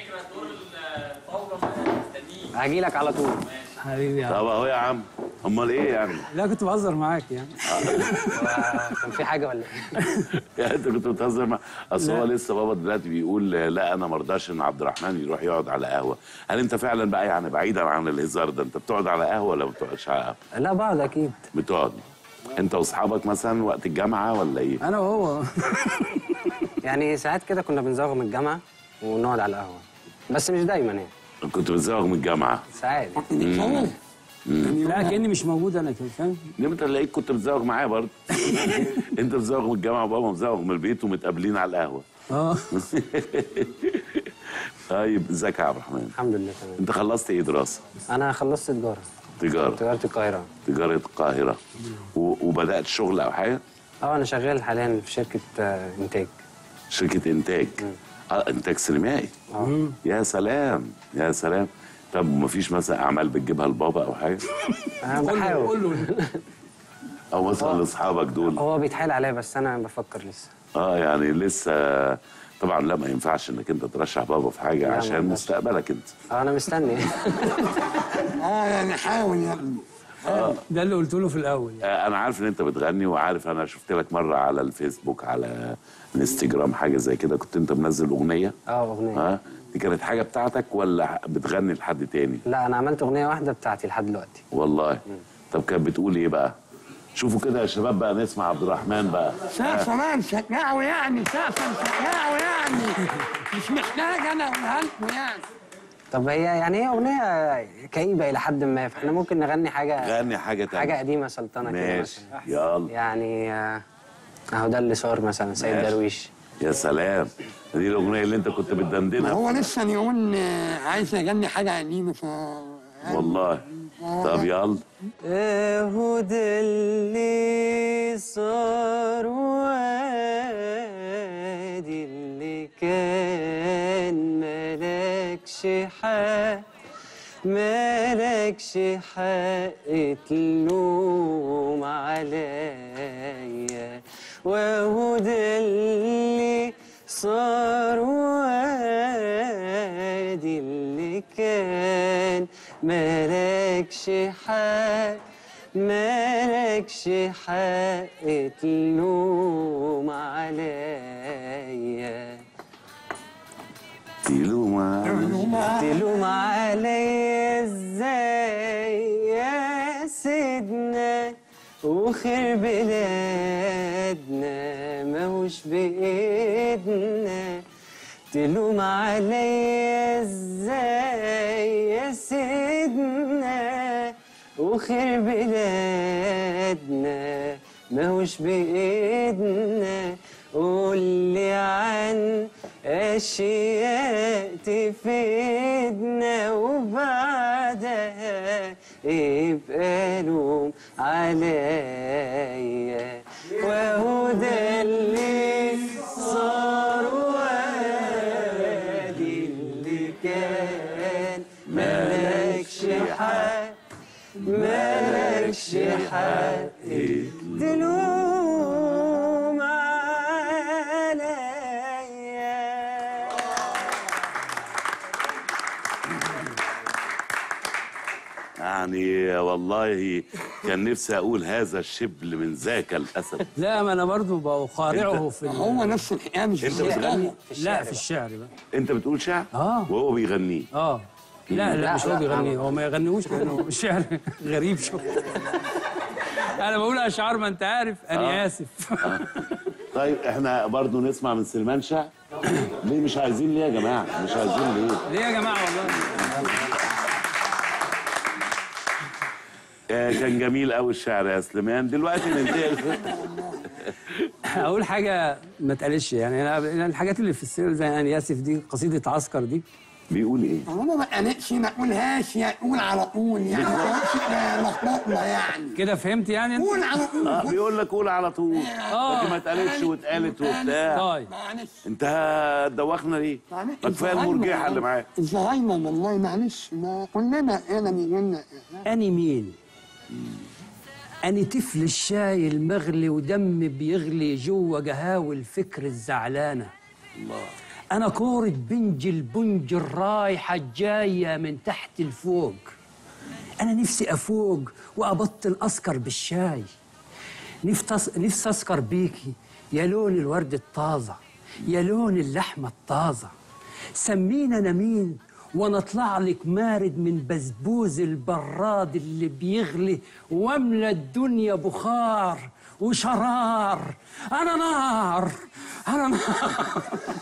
هاجي لك على طول حبيبي يا عم طب اهو يا عم امال ايه يعني لا كنت بهزر معاك يعني كان في حاجه ولا ايه؟ يعني انت كنت بتهزر مع اصل هو لا. لسه بابا دلوقتي بيقول لا انا ما رضاش ان عبد الرحمن يروح يقعد على قهوه هل انت فعلا بقى يعني بعيدا عن الهزار ده انت بتقعد على قهوه ولا ما بتقعدش على قهوه لا بقعد اكيد بتقعد انت واصحابك مثلا وقت الجامعه ولا ايه انا وهو يعني ساعات كده كنا بنزوغ من الجامعه ونقعد على القهوه بس مش دايما يعني كنت بتزوغ من الجامعه ساعات لا كاني مش موجود انا كده فاهم ليه انت تلاقيك كنت بتزوغ معايا برضه انت بتزوغ من الجامعه وبابا مزوغ من البيت ومتقابلين على القهوه اه طيب ازيك يا عبد الرحمن الحمد لله تمام انت خلصت ايه دراسه انا خلصت تجاره تجاره تجاره القاهره تجاره القاهره و... وبدات شغل او حاجه اه انا شغال حاليا في شركه آه، انتاج شركه انتاج اه انتاج سينمائي يا سلام يا سلام طب مفيش مثلا اعمال بتجيبها لبابا او حاجه انا بحاول قول له او مثلا لاصحابك دول هو بيتحايل عليا بس انا بفكر لسه اه يعني لسه طبعا لا ما ينفعش انك انت ترشح بابا في حاجه لا، ما عشان ينفعش. مستقبلك انت اه انا مستني اه يعني حاول يا ابني ده اللي قلت له في الاول يعني. آه، انا عارف ان انت بتغني وعارف انا شفت لك مره على الفيسبوك على الانستجرام حاجه زي كده كنت انت منزل اغنيه اه اغنيه ها دي كانت حاجه بتاعتك ولا بتغني لحد تاني لا انا عملت اغنيه واحده بتاعتي لحد دلوقتي والله طب كانت بتقول ايه بقى شوفوا كده يا شباب بقى نسمع عبد الرحمن بقى سقفة بقى نشجعه يعني سقفة نشجعه يعني مش محتاج انا اقولها لكم يعني طب هي يعني هي اغنيه كئيبه الى حد ما فاحنا ممكن نغني حاجه غني حاجه تانية حاجه قديمه سلطنه كده ماشي مثلا يلا يعني آه، اهو ده اللي صار مثلا سيد ماشي. درويش يا سلام دي الاغنيه اللي انت كنت بتدندنها هو لسه يقول آه، عايز اغني حاجة قديمة ف والله طب يلا اهو ده اللي صار وادي اللي كان ملكش حق ملكش حق تلوم عليا وهو ده اللي صار وادي اللي كان ملكش حق ملكش حق تلوم عليا تلوم على- تلوم عليا ازاي يا سيدنا وخير بلادنا ماهوش بايدنا تلوم عليا ازاي يا سيدنا وخير بلادنا ماهوش بايدنا قولي عن اشياء تفيدنا وبعدها يبقى لوم عليا وهو ده اللي صار وادي اللي كان ملكش حق ملكش حق تلوم عليا يعني والله كان نفسي اقول هذا الشبل من ذاك الاسد لا ما انا برضو بقارعه في ال- هو نفس الحكاية مش انت بالظبط. بتغني لا في الشعر بقى انت بتقول شعر اه وهو بيغنيه اه لا لا لا، مش هو لا، بيغني هو ما يغنيهوش لانه الشعر غريب شويه انا بقول اشعار ما انت عارف انا اسف طيب احنا برضو نسمع من سلمان شعر ليه مش عايزين ليه يا جماعه مش عايزين ليه ليه يا جماعه والله آه كان جميل قوي الشعر يا سليمان دلوقتي ننتقل اقول حاجه ما اتقالتش يعني انا أنا الحاجات اللي في السير زي انا اسف دي قصيده عسكر دي بيقول ايه هو ما قالتش ما اقولهاش يا قول على طول يعني ما تقولش لخبطنا يعني كده فهمت يعني انت قول على طول اه بيقول لك قول على طول لكن ما اتقالتش واتقالت وبتاع طيب معلش انت هتدوخنا ليه؟ معلش ما كفايه المرجحه اللي معاك الزهايمر والله معلش ما كلنا انا بيقولنا أني مين؟ أني طفل الشاي المغلي ودم بيغلي جوا قهاوي الفكر الزعلانة الله أنا كورة بنج البنج الرايحة الجاية من تحت الفوق أنا نفسي أفوق وأبطل أسكر بالشاي نفسي نفسي أسكر بيكي يا لون الورد الطازة يا لون اللحمة الطازة سمينا أنا مين وانا اطلع لك مارد من بزبوز البراد اللي بيغلي واملى الدنيا بخار وشرار انا نار انا نار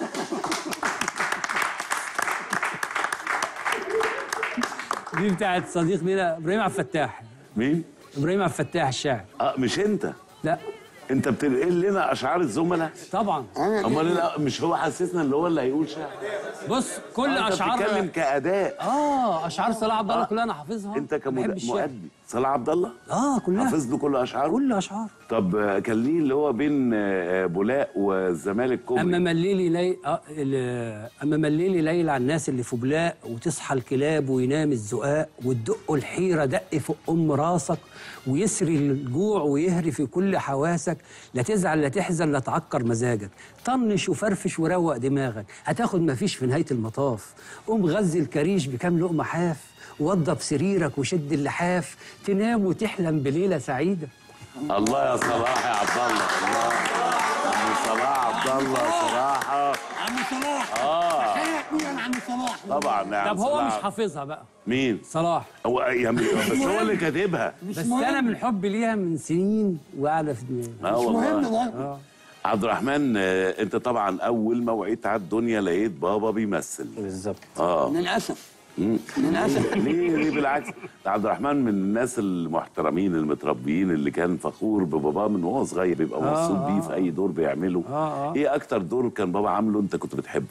دي بتاعت صديق لينا ابراهيم عبد الفتاح مين؟ ابراهيم عبد الفتاح الشاعر اه مش انت لا انت بتنقل لنا اشعار الزملاء طبعا امال لا مش هو حسسنا اللي هو اللي هيقول شعر بص كل آه، انت اشعار بتتكلم كاداء اه اشعار صلاح عبد الله آه. كلها انا حافظها انت بحب الشعر. كمؤدي صلاح عبد الله اه كلها حافظ له كل اشعاره كل اشعار طب آه، كان ليه اللي هو بين آه، آه، بولاق والزمالك كوبري اما مليلي لي آه ال- اما مليلي ليل على الناس اللي في بلاق وتصحى الكلاب وينام الزقاق وتدق الحيره دق فوق ام راسك ويسري الجوع ويهري في كل حواسك لا تزعل لا تحزن لا تعكر مزاجك طنش وفرفش وروق دماغك هتاخد مفيش في نهايه المطاف قوم غذي الكريش بكام لقمه حاف وضب سريرك وشد اللحاف تنام وتحلم بليله سعيده الله يا صلاح يا عبد الله الله عم صلاح عبد الله صراحه عم صلاح اه حياتي انا عم صلاح طبعا يا عم طب هو صلاح. مش حافظها بقى مين صلاح هو يعني بس هو اللي كاتبها بس انا من حبي ليها من سنين وقاعده في دماغي اه والله برضه. عبد الرحمن آه، انت طبعا اول ما وعيت على الدنيا لقيت بابا بيمثل بالظبط اه للاسف مم. للاسف ليه ليه بالعكس ده عبد الرحمن من الناس المحترمين المتربيين اللي كان فخور بباباه من وهو صغير بيبقى مبسوط بيه في اي دور بيعمله آه، آه. ايه اكتر دور كان بابا عامله انت كنت بتحبه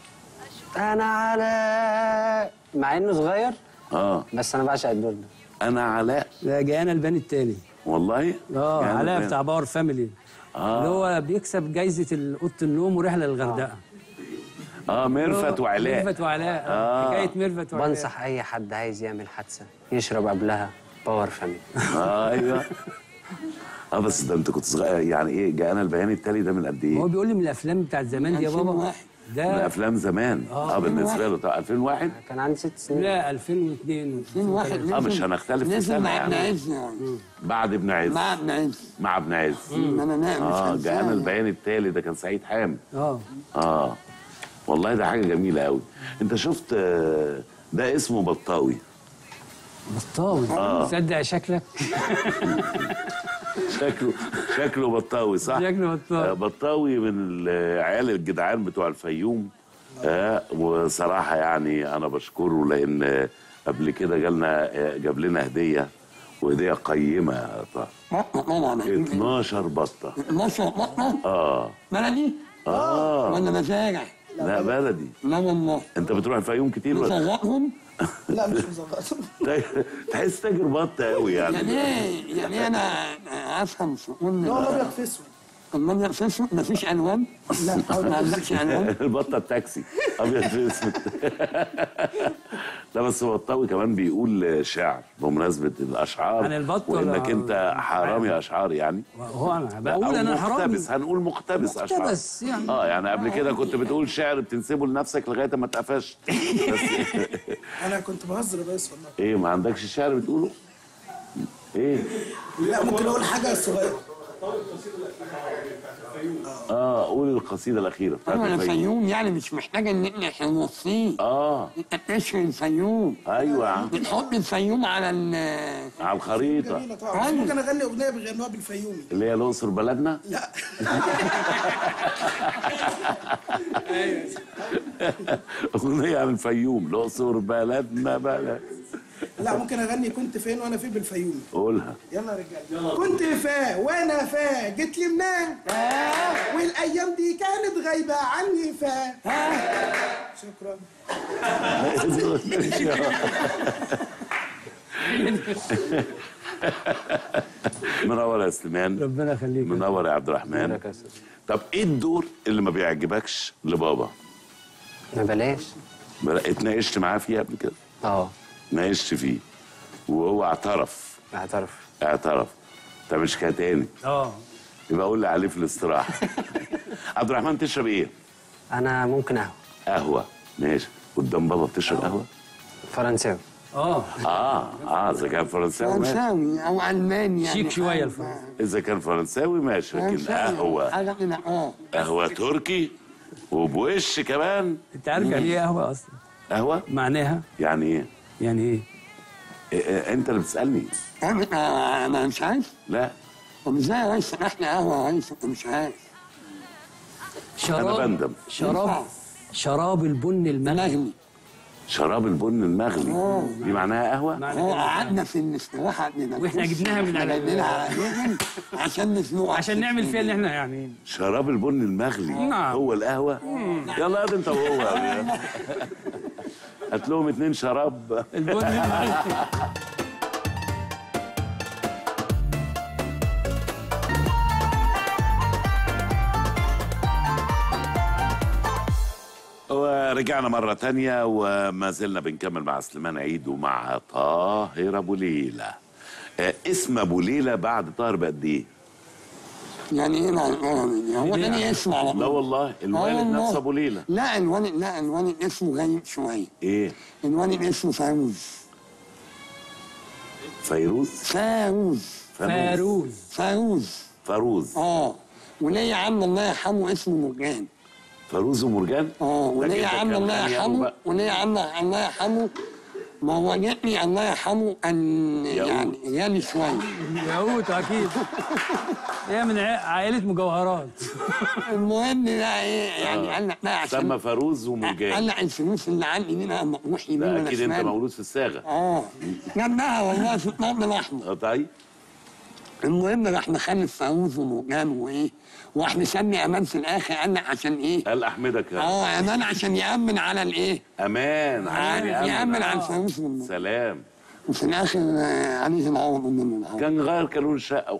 انا على مع انه صغير اه بس انا بعشق الدور ده انا علاء ده جانا الباني التاني والله اه يعني علاء فين؟ بتاع باور فاميلي آه. اللي هو بيكسب جايزه اوضه النوم ورحله للغردقه اه ميرفت وعلاء ميرفت وعلاء آه. آه. حكايه ميرفت وعلاء بنصح اي حد عايز يعمل حادثه يشرب قبلها باور فاميلي آه ايوه اه بس ده انت كنت صغير يعني ايه جاءنا البيان التالي ده من قد ايه؟ هو بيقول لي من الافلام بتاعت زمان دي يا بابا 2001. من ده افلام زمان اه, بالنسبه له طب 2001 كان عندي ست سنين لا 2002 في واحد اه مش هنختلف في نزل سنه مع ابن يعني عز يعني بعد ابن عز مع ابن عز مع ابن عز انا نائم مش اه هنساه. جاءنا البيان التالي ده كان سعيد حامد اه اه والله ده حاجه جميله قوي انت شفت آه، ده اسمه بطاوي بطاوي تصدق شكلك شكله شكله بطاوي صح شكله بطاوي. آه، بطاوي من العيال الجدعان بتوع الفيوم آه وصراحه يعني انا بشكره لان آه، قبل كده جالنا آه، جاب لنا هديه وهديه قيمه يا طه بطة طبعا 12 بطه 12 بطة اه بلدي اه ولا مزارع لا بلدي لا والله انت بتروح الفيوم كتير ولا نصغرهم لا مش مظبط تحس تاجر بطه قوي يعني يعني ايه يعني انا افهم شؤون هو الابيض في اسود الابيض في اسود مفيش الوان لا ما عندكش الوان البطه التاكسي ابيض في اسود لا بس هو الطاوي كمان بيقول شعر بمناسبه الاشعار عن البط وانك ولا- انت حرامي اشعار يعني هو انا لا، بقول أو انا حرامي مقتبس هنقول مقتبس اشعار مقتبس يعني. اه يعني قبل كده كنت بتقول شعر بتنسبه لنفسك لغايه ما اتقفشت بس انا كنت بهزر بس والله ايه ما عندكش شعر بتقوله؟ ايه؟ لا ممكن اقول حاجه صغيره اه قول القصيده الاخيره بتاعت انا الفيوم الفيوم يعني مش محتاجه ان احنا نوصيه اه انت بتشفي الفيوم ايوه يا عم بتحط الفيوم على ال على الخريطه جميله طبعا بس ممكن اغني اغنيه بيغنوها بالفيومي اللي هي الاقصر بلدنا لا اغنيه عن الفيوم الاقصر بلدنا بلد لا ممكن اغني كنت فين وانا فين بالفيومي قولها يلا يا رجاله كنت فا وانا فا جيت لي منين والايام دي كانت غايبه عني فا شكرا منور يا سليمان ربنا يخليك منور يا عبد الرحمن منورك يا أستاذ. طب ايه الدور اللي ما بيعجبكش لبابا؟ ما بلاش بلا- اتناقشت معاه فيه قبل كده؟ اه ناقشت فيه وهو اعترف اعترف اعترف طب مش كده تاني اه يبقى قول لي عليه في الاستراحه عبد الرحمن تشرب ايه؟ انا ممكن قهوه قهوه ماشي قدام بابا بتشرب قهوه؟ فرنساوي اه اه اه اذا كان فرنساوي ماشي فرنساوي او الماني يعني شيك شويه حاجة. الفرنسي اذا كان فرنساوي ماشي لكن فرنساوي. قهوه حاجه كده اه قهوه تركي وبوش كمان انت عارف يعني ايه قهوه اصلا قهوه معناها يعني ايه؟ يعني ايه إيه- إيه، انت اللي بتسالني انا انا مش عارف لا طب ازاي يا ريس احنا قهوه يا ريس انت مش عارف انا بندم شراب شراب البن المغلي مغلي شراب البن المغلي دي معناها قهوه هو قعدنا في الاستراحه عندنا واحنا جبناها من على جبناها على جبن عشان نسلقها عشان نعمل فيها اللي احنا يعني شراب البن المغلي نعم. هو القهوه يلا يا انت وهو هات لهم اتنين شراب البن المغلي ورجعنا مرة تانية وما زلنا بنكمل مع سليمان عيد ومع طاهر أبو ليلى آه، اسم أبو ليلى بعد طاهر بقد إيه؟ يعني ايه مع القهوه هو ده ليه اسم على لا طول والله الوالد والله. نفسه أبو ليلى لا الوالد لا الوالد اسمه غريب شويه إيه؟ الوالد اسمه فاروز فيروز؟ فاروز فاروز فاروز فاروز اه وليا عم الله يرحمه اسمه مرجان فاروز ومرجان؟ اه وليا جدك عم كان الله غني أوي يرحمه بقى. وليا عم الله يرحمه ما هو جدني الله يرحمه ان يعني غالي شويه ياقوت اكيد هي من ع- عائله مجوهرات المهم بقى ايه يعني قال لك لا عشان سمى فاروز قال ومرجان لك الفلوس اللي عندي دي انا اروح يمين لا ولا أكيد أنت شمال مولود في الصاغة اه جنبها والله في الطرد الاحمر آه، طيب المهم راح مخلف فاروز ومرجان وايه وراح مسمي امان في الاخر قال لك عشان ايه قال أحمدك يا اه امان عشان يامن على الايه أمان عشان يامن يأمن على الفانوس والنور سلام وفي الاخر آه، عليه العوض منه العوض كان غير كانون الشقة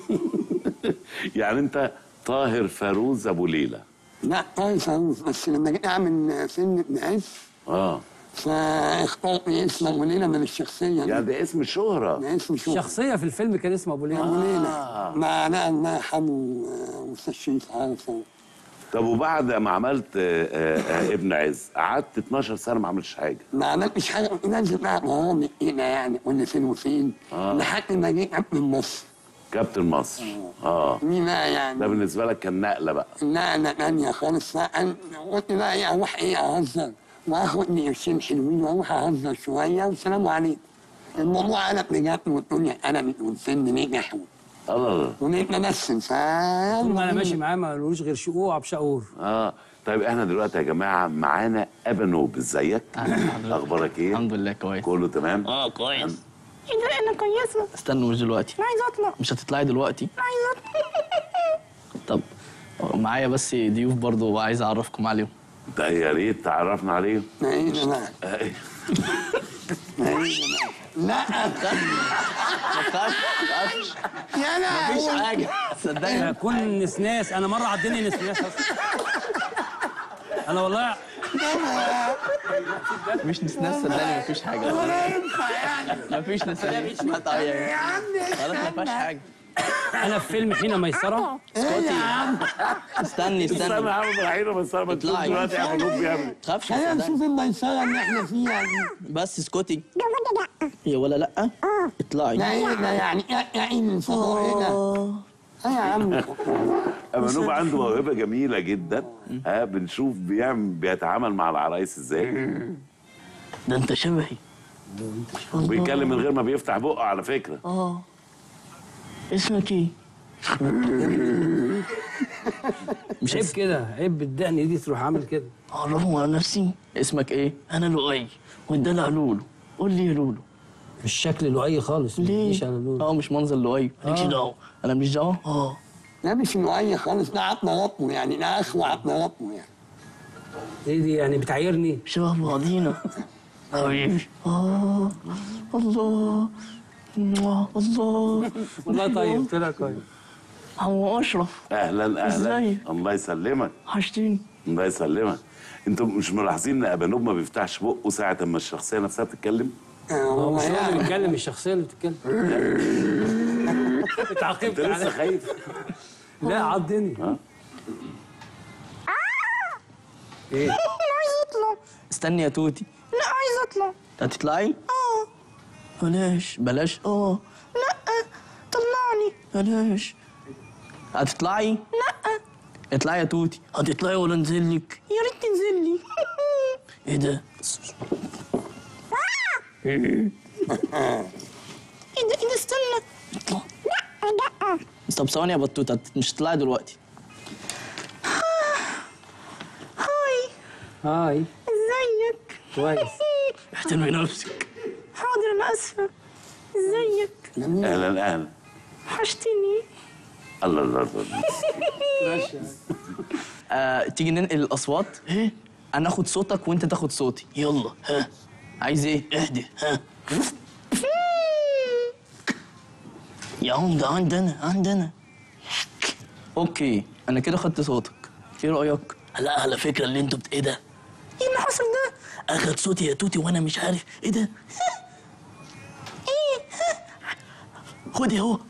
يعني أنت طاهر فاروز أبو ليلى لا طاهر فانوس بس لما جيت اعمل فيلم ابن عز اه فاخترت اسم ابو ليلى من الشخصيه يعني دي ده اسم الشهرة ده اسم شو شخصيه في الفيلم كان اسمه ابو ليلى ابو ليلى مع لا الله يرحمه آه، استاذ شريف عارفه طب وبعد ما عملت آه، آه، آه، ابن عز قعدت 12 سنه ما عملتش حاجه ما عملتش حاجه نازل بقى برامج كده يعني كل فين وفين آه. لحد ما جيت ابن مصر كابتن مصر اه مين بقى ده يعني بالنسبه لك كان نقله بقى نقلة تانية خالص فقال قلت بقى ايه اروح ايه اهزر واخد لي قرشين حلوين واروح اهزر شويه والسلام عليكم الموضوع قلب بجد والدنيا قلبت والفيلم نجح الله ونبقى نمثل طول ما انا ماشي معاه ما قالوش غير شقوع بشقور اه طيب احنا دلوقتي يا جماعه معانا ابانوب ازيك اخبارك ايه الحمد لله كويس كله تمام اه كويس انا كويسه استنوا مش دلوقتي انا عايزه اطلع مش هتطلعي دلوقتي عايزه طب معايا بس ضيوف برضو عايز اعرفكم عليهم ده يا ريت تعرفنا عليه ايه ده بقى آه، ايه ده بقى لا ما تخافش يا لا مفيش حاجه صدقني كون نسناس انا مره عدني نسناس اصلا انا والله مش نسناس صدقني مفيش حاجه ولا ينفع يعني مفيش نسناس ما طبيعي يا عم خلاص ما فيهاش حاجه انا في فيلم حين ميسره ايه يا عم استني استنى استني يا عم رايحين بس انا ما تشوف اطلعي. دلوقتي ابانوب بيعمل تخافش خلينا صدقني. نشوف الميسره اللي احنا فيها دي بس اسكتي هي ولا لا اطلعي لا ايه ده يعني ايه ايه ايه الفضاء ايه ده ايه يا عم ابانوب عنده موهبه جميله جدا ها بنشوف بيعمل بيتعامل مع العرايس ازاي ده انت شبهي وبيتكلم من غير ما بيفتح بقه على فكره اه اسمك ايه؟ مش عيب كده عيب بالدقن دي تروح عامل كده اعرفه على نفسي اسمك ايه؟ انا لؤي والدلع لولو قول لي يا لولو مش شكل لؤي خالص ليه؟ مش على لون اه مش منظر لؤي مالكش آه. دعوه انا ماليش دعوه اه لا مش نوعية خالص ده عطنا ربه يعني ده اخوة عطنا ربه يعني ايه دي يعني بتعايرني شبه بعضينا حبيبي اه الله الله الله والله طيب طلع كويس هو اشرف اهلا اهلا ازاي؟ الله يسلمك وحشتيني الله يسلمك انتوا مش ملاحظين ان ابانوب ما بيفتحش بقه ساعه اما الشخصيه نفسها بتتكلم هو مش هو اللي بيتكلم الشخصيه اللي بتتكلم اتعاقبت انت لسه على خايف لا عضني ايه عايز اطلع استني يا توتي لا عايز اطلع هتطلعي اه بلاش بلاش اه لا طلعني بلاش هتطلعي لا اطلعي يا توتي هتطلعي ولا انزل لك يا ريت تنزل لي ايه ده ايه ده ايه ده استنى اطلع لا لا طب ثواني يا بطوطه مش هتطلعي دلوقتي هاي هاي ازيك كويس احترمي نفسك حاضر انا اسفه ازيك اهلا اهلا وحشتني الله الله الله آه، تيجي ننقل الاصوات ايه انا اخد صوتك وانت تاخد صوتي يلا ها عايز ايه اهدي ها يا عم ده عندنا عندنا اوكي انا كده خدت صوتك ايه رايك لا على فكره اللي انتوا بت... ايه ده ايه اللي حصل ده اخد صوتي يا توتي وانا مش عارف ايه ده ايه خدي اهو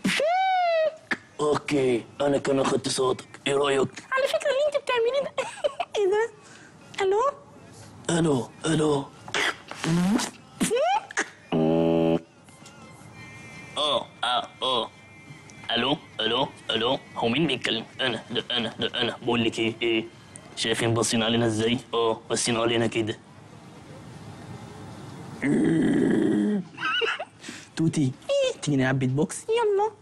اوكي انا كمان خدت صوتك ايه رايك على فكره اللي انت بتعمليه ده ايه ده الو الو الو اه اه اه الو الو الو هو مين بيتكلم انا لا انا لا انا بقول لك ايه ايه شايفين باصين علينا ازاي اه باصين علينا كده توتي تيجي نلعب بيت بوكس يلا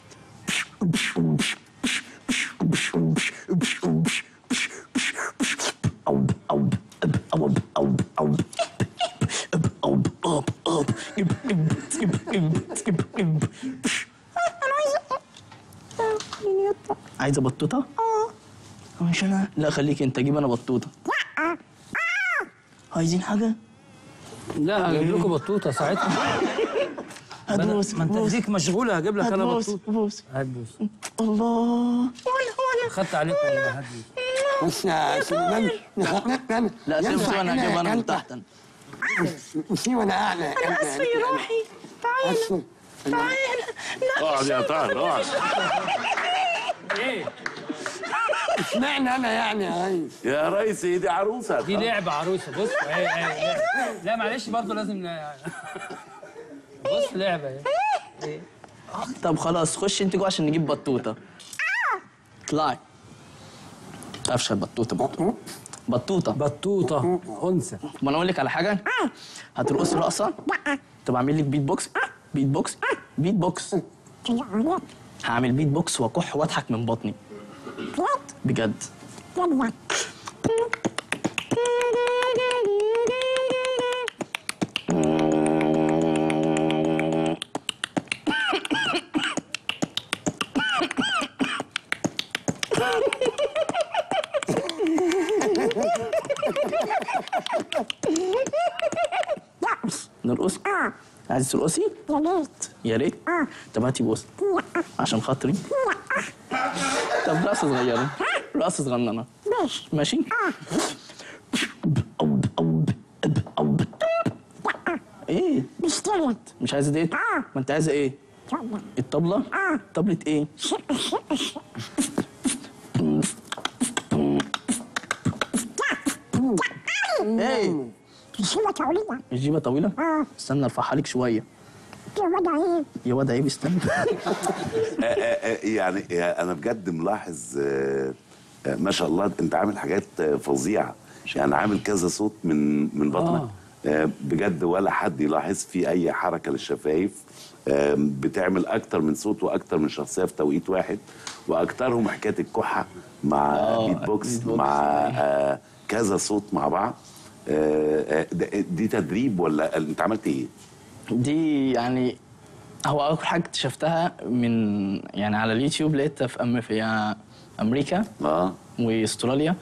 انا عايزه آه، خليني اطلع عايزه بطوطه؟ اه مش انا لا خليك انت جيب انا بطوطه عايزين حاجه؟ لا هجيب لكم بطوطه ساعتها هتبوس ما انت ايديك مشغوله هجيب لك انا هتبوس بطوطه بوس هات بوس الله وانا وانا خدت عليكم والله هات بوس بص يا سليمان لا سيب سيب انا هجيب انا من تحت أنا. سيب انا اعلى انا اسفه يا روحي تعالى تعالى لا اقعد يا طاهر اقعد ايه اشمعنى انا يعني يا ريس يا ريس هي دي عروسه دي لعبه عروسه بص اهي اهي لعبة. لا معلش برضه لازم ن- بص لعبه اهي إيه. طب خلاص خش انت جوه عشان نجيب بطوطه اطلعي افشل بطوطه بطوطه بطوطه بطوطه انثى ما انا اقول لك على حاجه هترقصي رقصه طب اعمل لك بيت بوكس بيت بوكس بيت بوكس هعمل بيت بوكس واكح واضحك من بطني بجد نرقص عايز ترقصي يا ريت يا ريت طب هاتي بوس عشان خاطري طب رقصه صغيره رقصه صغننه ماشي ماشي ايه مش طلعت مش عايزه ديت ما انت عايزه ايه يلا الطبله طبله ايه ايه شيلة طويلة الجيبه طويله اه استنى ارفعها لك شويه يا وضع ايه يا واد عيب استنى آه، آه، آه، يعني آه، انا بجد ملاحظ آه، آه، ما شاء الله انت عامل حاجات آه، فظيعه يعني عامل كذا صوت من من بطنك آه، بجد ولا حد يلاحظ في اي حركه للشفايف آه، بتعمل اكتر من صوت واكتر من شخصيه في توقيت واحد واكترهم حكايه الكحه مع آه، بيت بوكس بيت بوكس. مع آه، كذا صوت مع بعض آه، آه، ده- دي تدريب ولا انت عملت ايه؟ دي يعني هو اول حاجه اكتشفتها من يعني على اليوتيوب لقيتها في أم في امريكا اه واستراليا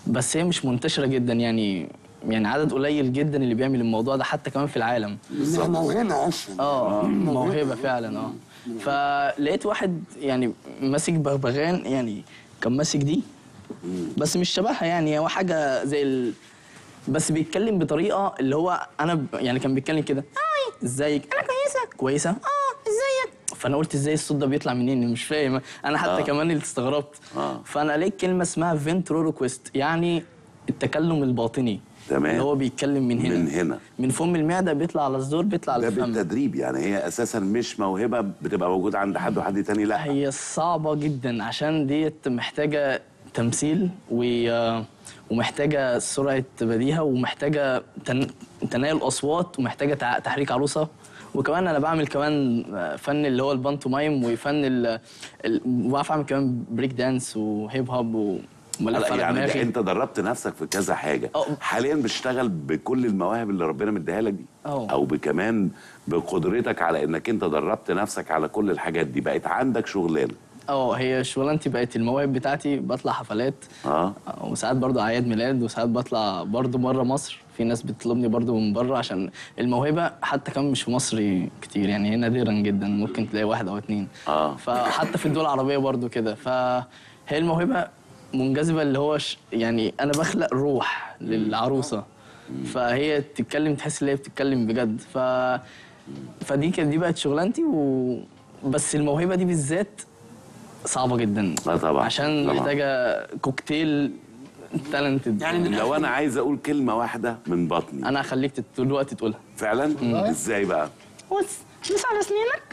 بس هي مش منتشره جدا يعني يعني عدد قليل جدا اللي بيعمل الموضوع ده حتى كمان في العالم إنها موهبه اصلا اه موهبه فعلا اه فلقيت واحد يعني ماسك بغبغان يعني كان ماسك دي بس مش شبهها يعني هو حاجه زي ال... بس بيتكلم بطريقه اللي هو انا ب... يعني كان بيتكلم كده هاي ازيك انا كويسه كويسه اه ازيك فانا قلت ازاي الصوت ده بيطلع منين مش فاهم انا حتى آه. آه. كمان اللي استغربت آه. فانا لقيت كلمه اسمها فينترولوكويست يعني التكلم الباطني تمام. اللي هو بيتكلم من هنا من هنا من فم المعده بيطلع على الزور بيطلع على ده الفم بالتدريب يعني هي اساسا مش موهبه بتبقى موجوده عند حد وحد تاني لا هي صعبة جدا عشان ديت محتاجة تمثيل و... ومحتاجة سرعة بديهة ومحتاجة تن... تنايل أصوات ومحتاجة تع... تحريك عروسة وكمان أنا بعمل كمان فن اللي هو البانتومايم وفن ال... ال... وبعرف أعمل كمان بريك دانس وهيب هوب وملف لا على يعني ده دماغي انت دربت نفسك في كذا حاجه حاليا بتشتغل بكل المواهب اللي ربنا مديها لك دي أه. او بكمان بقدرتك على انك انت دربت نفسك على كل الحاجات دي بقت عندك شغلانه اه هي شغلانتي بقت المواهب بتاعتي بطلع حفلات اه وساعات برضو اعياد ميلاد وساعات بطلع برضو بره مصر في ناس بتطلبني برضو من بره عشان الموهبه حتى كمان مش في مصر كتير يعني هي نادرا جدا ممكن تلاقي واحد او اتنين اه فحتى في الدول العربيه برضو كده فهي الموهبه منجذبه اللي هو ش... يعني انا بخلق روح للعروسه فهي تتكلم تحس ان هي بتتكلم بجد ف فدي كانت دي بقت شغلانتي و... بس الموهبه دي بالذات صعبه جدا اه طبعا عشان طبعا. محتاجه كوكتيل تالنتد يعني لو انا عايز اقول كلمه واحده من بطني انا هخليك تت- دلوقتي تقولها فعلا ازاي بقى بص بص على سنينك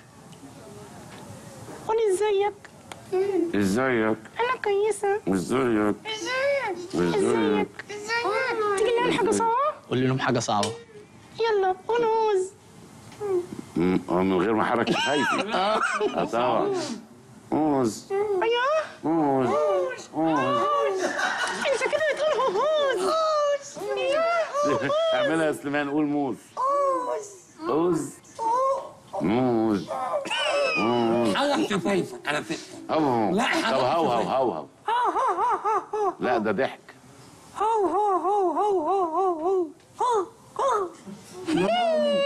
قولي ازيك ازيك انا كويسه ازيك ازيك ازيك تيجي نعمل حاجه سوا قول لهم حاجه صعبه يلا ونوز مم، آه، من غير ما احرك شفايفي اه طبعا موز ايوه موز موز انت كده بتقول هوز اعملها يا سليمان قول موز موز موز موز حرك شفايفك على فكره هو لا، طب حرك هو هو شفايفك. هو هو لا ده ضحك هو هو هو هو هو هو هو هو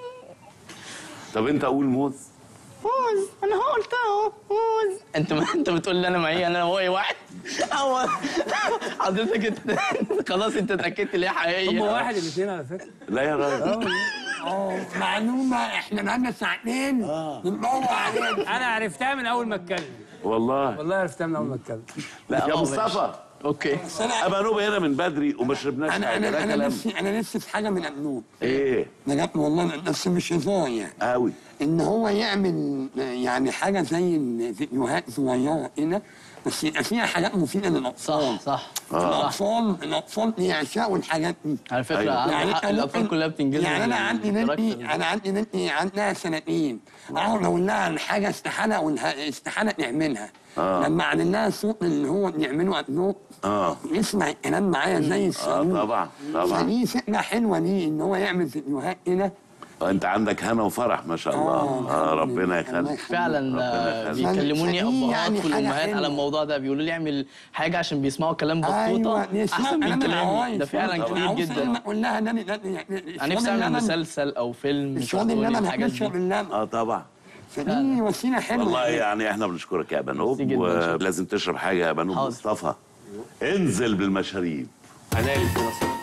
طب انت قول موز موز انا هو قلتها اهو موز انت ما انت بتقول لي انا معي انا هو واحد هو حضرتك انت خلاص انت اتاكدت ان هي حقيقيه هم واحد الاثنين على فكره لا يا راجل اه معلومه احنا بقالنا ساعتين بندور عليها انا عرفتها من اول ما اتكلم والله والله عرفتها من اول ما اتكلم لا يا اه، مصطفى اوكي ابقى نوبه هنا من بدري وما شربناش انا حاجه ده انا انا كلام نفسي انا نفسي في حاجه من النور ايه بجد والله بس مش هزار يعني قوي ان هو يعمل يعني حاجه زي الفيديوهات صغيره كده بس يبقى فيها حاجات مفيده للاطفال صح صح الاطفال الاطفال بيعشقوا الحاجات دي على فكره أيوة. عندك يعني حق أنت الاطفال ممكن- كلها بتنجذب يعني انا عندي للكاركتر بنتي ده. انا عندي بنتي عندها سنتين اقعد اقول لها عن حاجه استحاله اقولها استحاله نعملها آه. لما اعمل لها الصوت اللي هو بنعمله النوت اه يسمع الكلام معايا زي اه الصاروخ طبعا طبعا فدي فكره حلوه دي ان هو يعمل فيديوهات كده انت عندك هنا وفرح ما شاء الله آه، اه الحمد ربنا لله. يخليك فعلا آه، ربنا يخليك. بيكلموني فدي ابهات يعني حاجة والامهات حلوة. على الموضوع ده بيقولوا لي اعمل حاجه عشان بيسمعوا كلام بطوطه ايوه احسن يسمعوا من كلام كلامي العوايد ده فعلا كتير لما جدا اقول لها ده ده انا نفسي اعمل مسلسل او فيلم الشغل اللي كرتوني انا الحاجات بشرب دي اللبن اه طبعا فدي وسيله حلوه والله يعني احنا بنشكرك يا بنوب ميرسي جدا. ولازم تشرب حاجه يا بنوب حاضر. مصطفى انزل بالمشاريب انا اللي كده صح.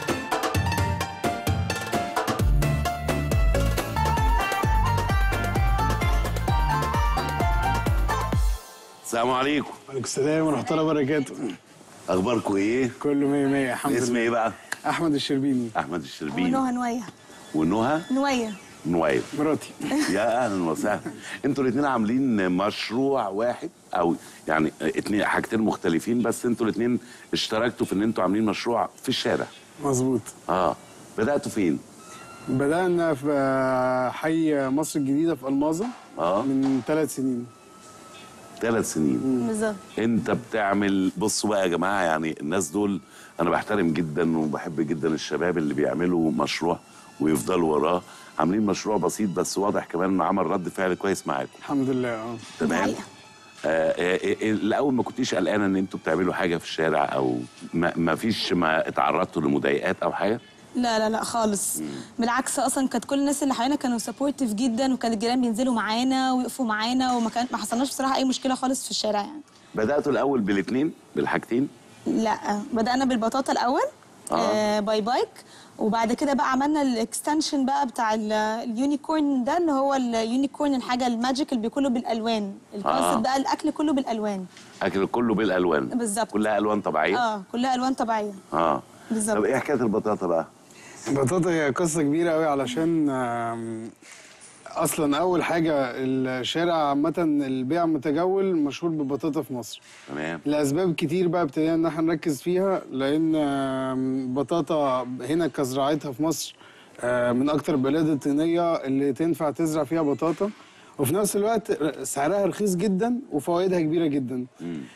السلام عليكم وعليكم السلام ورحمة الله وبركاته اخباركم ايه كله مية مية الحمد اسم لله ايه بقى أحمد الشربيني احمد الشربيني ونوها نوية ونهى نوية نويل مراتي يا اهلا وسهلا انتوا الاثنين عاملين مشروع واحد او يعني اتنين حاجتين مختلفين بس انتوا الاثنين اشتركتوا في ان انتوا عاملين مشروع في الشارع مظبوط اه بداتوا فين بدأنا في آه، حي مصر الجديدة في ألماظة اه من ثلاث سنين ثلاث سنين بالظبط انت بتعمل بصوا بقى يا جماعه يعني الناس دول انا بحترم جدا وبحب جدا الشباب اللي بيعملوا مشروع ويفضلوا وراه عاملين مشروع بسيط بس واضح كمان انه عمل رد فعل كويس معاكم الحمد لله اه تمام حقيقة. آه، آه، آه، الاول ما كنتيش قلقانه ان انتوا بتعملوا حاجه في الشارع او ما, ما فيش ما اتعرضتوا لمضايقات او حاجه لا لا لا خالص بالعكس اصلا كانت كل الناس اللي حوالينا كانوا سبورتيف جدا وكان الجيران بينزلوا معانا ويقفوا معانا وما كان ما حصلناش بصراحه اي مشكله خالص في الشارع يعني بداتوا الاول بالاثنين بالحاجتين لا بدانا بالبطاطا الاول آه. آه باي بايك وبعد كده بقى عملنا الاكستنشن بقى بتاع ال- اليونيكورن ده اللي هو اليونيكورن الحاجه الماجيك اللي بيكون بالالوان الكونسيبت آه. بقى الاكل كله بالالوان اكل كله بالالوان بالظبط. كلها الوان طبيعيه اه كلها الوان طبيعيه اه بالظبط. طب ايه حكايه البطاطا بقى البطاطا هي قصة كبيرة قوي علشان آم، أصلا أول حاجة الشارع عامة البيع المتجول مشهور بالبطاطا في مصر تمام لأسباب كتير بقى ابتدينا إن احنا نركز فيها لأن آم، بطاطا هنا كزراعتها في مصر آه، من أكتر البلاد الطينية اللي تنفع تزرع فيها بطاطا وفي نفس الوقت سعرها رخيص جدا وفوائدها كبيرة جدا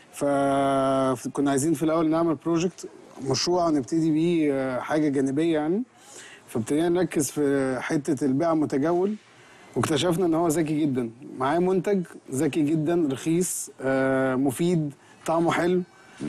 فكنا عايزين في الأول نعمل بروجكت مشروع نبتدي بيه آه، حاجة جانبية يعني فابتدينا نركز في حتة البيع المتجول واكتشفنا ان هو ذكي جدا معاه منتج ذكي جدا رخيص آه، مفيد طعمه حلو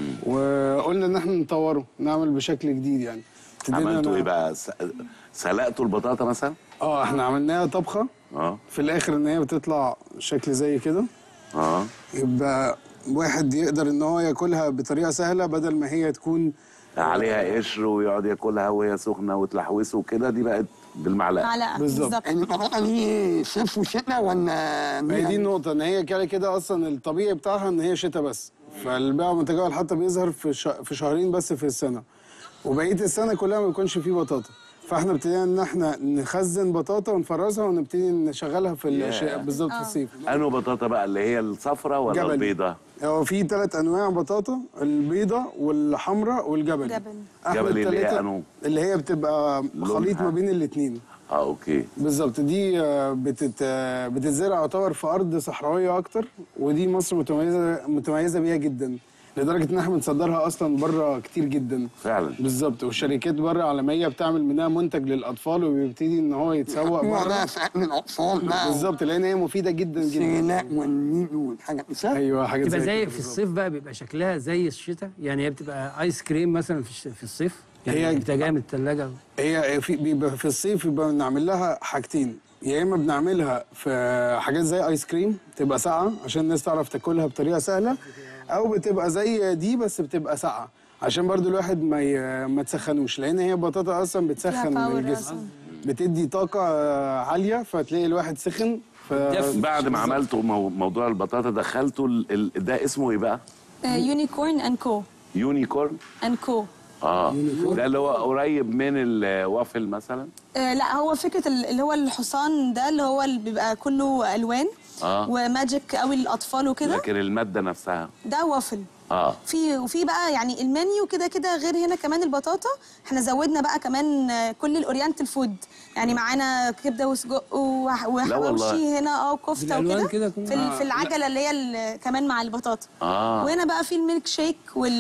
وقلنا ان احنا نطوره نعمل بشكل جديد يعني ابتدينا عملتوا ن- ايه بقى س- سلقتوا البطاطا مثلا اه احنا عملناها طبخه اه في الاخر ان هي بتطلع شكل زي كده اه يبقى واحد يقدر ان هو ياكلها بطريقه سهله بدل ما هي تكون عليها قشر ويقعد ياكلها وهي سخنه وتلحوسه وكده دي بقت بالمعلقه معلقه بالظبط. يعني البطاطا دي صيف وشتاء ولا ما هي دي النقطة إن هي كده كده أصلا الطبيعي بتاعها إن هي شتاء بس فالبيع المتجول حتى بيظهر في ش... في شهرين بس في السنة وبقية السنة كلها ما بيكونش فيه بطاطا فاحنا ابتدينا ان احنا نخزن بطاطا ونفرزها ونبتدي نشغلها في الش... ياه. بالظبط في الصيف انو بطاطا بقى اللي هي الصفراء ولا جبلي. البيضاء هو في ثلاث انواع بطاطا البيضة والحمراء والجبلي جبل. احنا جبلي اللي هي التلاتة أنو؟ اللي هي بتبقى خليط لونها. ما بين الاثنين اه اوكي بالظبط دي آه، بتت... آه، بتتزرع يعتبر في ارض صحراويه اكتر ودي مصر متميزه متميزه بيها جدا لدرجه ان احنا بنصدرها اصلا بره كتير جدا فعلا بالظبط والشركات بره عالميه بتعمل منها منتج للاطفال وبيبتدي ان هو يتسوق هو بره بقى في اكل الاطفال بقى بالظبط لان هي مفيده جدا جدا سيناء والنيل والحاجات دي صح؟ ايوه حاجه تبقى زي زي كده في بالظبط. الصيف بقى بيبقى شكلها زي الشتاء يعني هي بتبقى ايس كريم مثلا في الش- في الصيف يعني هي- بتبقى جايه من الثلاجه هي في بيبقى في الصيف بيبقى بنعمل لها حاجتين يا اما بنعملها في حاجات زي ايس كريم تبقى ساقعه عشان الناس تعرف تاكلها بطريقه سهله او بتبقى زي دي بس بتبقى ساقعه عشان برضو الواحد ما ي... ما تسخنوش لان هي البطاطا اصلا بتسخن power الجسم أصلاً. بتدي طاقه آه، عاليه فتلاقي الواحد سخن ف... بعد ما عملتوا مو- موضوع البطاطا دخلتوا ال... ال... ده اسمه ايه بقى يونيكورن اند كو يونيكورن اند كو اه ده اللي هو قريب من الوافل مثلا آه لا هو فكره ال- اللي هو الحصان ده اللي هو اللي بيبقى كله الوان اه وماجيك قوي للاطفال وكده لكن الماده نفسها ده وافل اه في وفي بقى يعني المنيو كده كده غير هنا كمان البطاطا احنا زودنا بقى كمان آه، كل الاورينتال فود يعني معانا كبده وسجق وح- والله. وحواوشي هنا اه وكفته بالألوان وكده كده كمان؟ في, ال- آه، في العجله اللي هي ال- كمان مع البطاطا اه وهنا بقى في الميلك شيك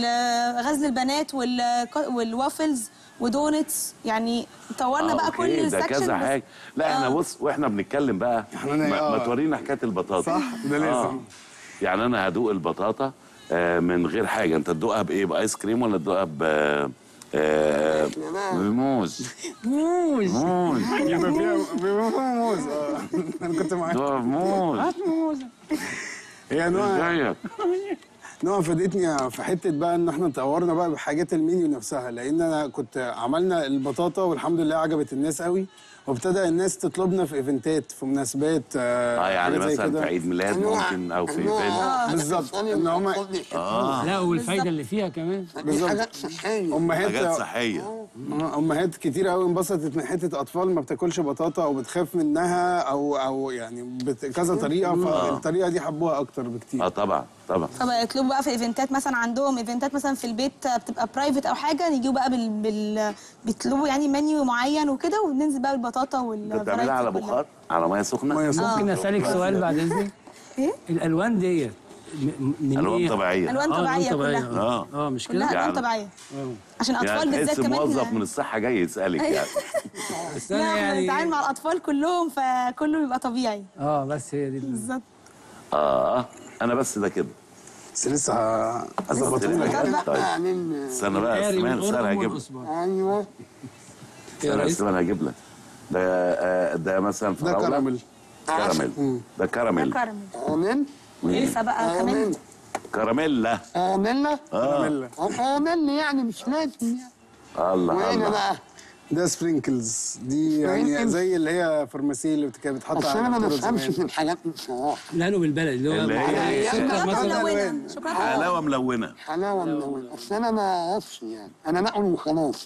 والغزل البنات وال- والوافلز ودونتس يعني طورنا آه، بقى أوكي، كل ده السكشن كذا بس- حاجه لا احنا آه. بص واحنا بنتكلم بقى إحنا ما, آه. ما تورينا حكايه البطاطا صح، ده لازم. يعني انا هدوق البطاطا آه، من غير حاجه انت تدوقها بايه بايس كريم ولا تدوقها ب آه، بموز موز موز بيبقى فيها بيبقى فيها موز اه انا كنت معاك تدوقها بموز هي نوع ازيك نوع فادتني في حته بقى ان احنا طورنا بقى بحاجات المنيو نفسها لان انا كنت عملنا البطاطا والحمد لله عجبت الناس قوي وابتدى الناس تطلبنا في ايفنتات في مناسبات اه يعني حاجات زي مثلا كده. في عيد ميلاد ممكن او في ايفنت بالظبط ان هم اه لا والفايده اللي فيها كمان دي بالظبط. حاجات صحيه امهات حاجات صحيه آه، امهات كتير قوي انبسطت من حته اطفال ما بتاكلش بطاطا او بتخاف منها او او يعني بت- كذا طريقه فالطريقه دي حبوها اكتر بكتير اه طبعا طبعا فبقى يطلبوا بقى في ايفنتات مثلا عندهم ايفنتات مثلا في البيت بتبقى برايفت او حاجه يجوا بقى بال, بال... بيطلبوا يعني منيو معين وكده وبننزل بقى بالبطاطا انت وال بتعملها على بخار على ميه سخنه مية سخنة. ممكن اسالك سؤال بعد اذنك ايه الالوان ديت م- من الوان إيه؟ طبيعيه الوان آه، طبيعيه طبيعية. كلها اه اه مش كده كلها الوان يعني- طبيعيه آه. عشان اطفال يعني بالذات تحس كمان موظف إحنا- من الصحه جاي يسالك أيوة. يعني بس لا انا احنا يعني بنتعامل مع الاطفال كلهم فكله بيبقى طبيعي اه بس هي دي ال- بالظبط اه انا بس ده كده بس لسه هظبطه لك طيب استنى بقى يا استمان استنى هجيب لك ايوه استنى يا استمان هجيب لك ده آه، ده مثلا ده فراوله كراميل كراميل ده كراميل كراميل آمين إلفا بقى كمان كراميلا آمنا اه آمنا يعني مش لازم يعني الله وين الله بقى ده سبرينكلز دي يعني سبرينكلز. زي اللي هي فارماسي اللي كانت بتحط بس انا ما الفطور بفهمش زمان. في الحاجات دي بصراحه لانه بالبلد اللي هو اللي هي سكر شوكولاته مثلا ملونه شوكولاته حلاوه ملونه حلاوه ملونه بس انا ما اعرفش يعني انا نقل وخلاص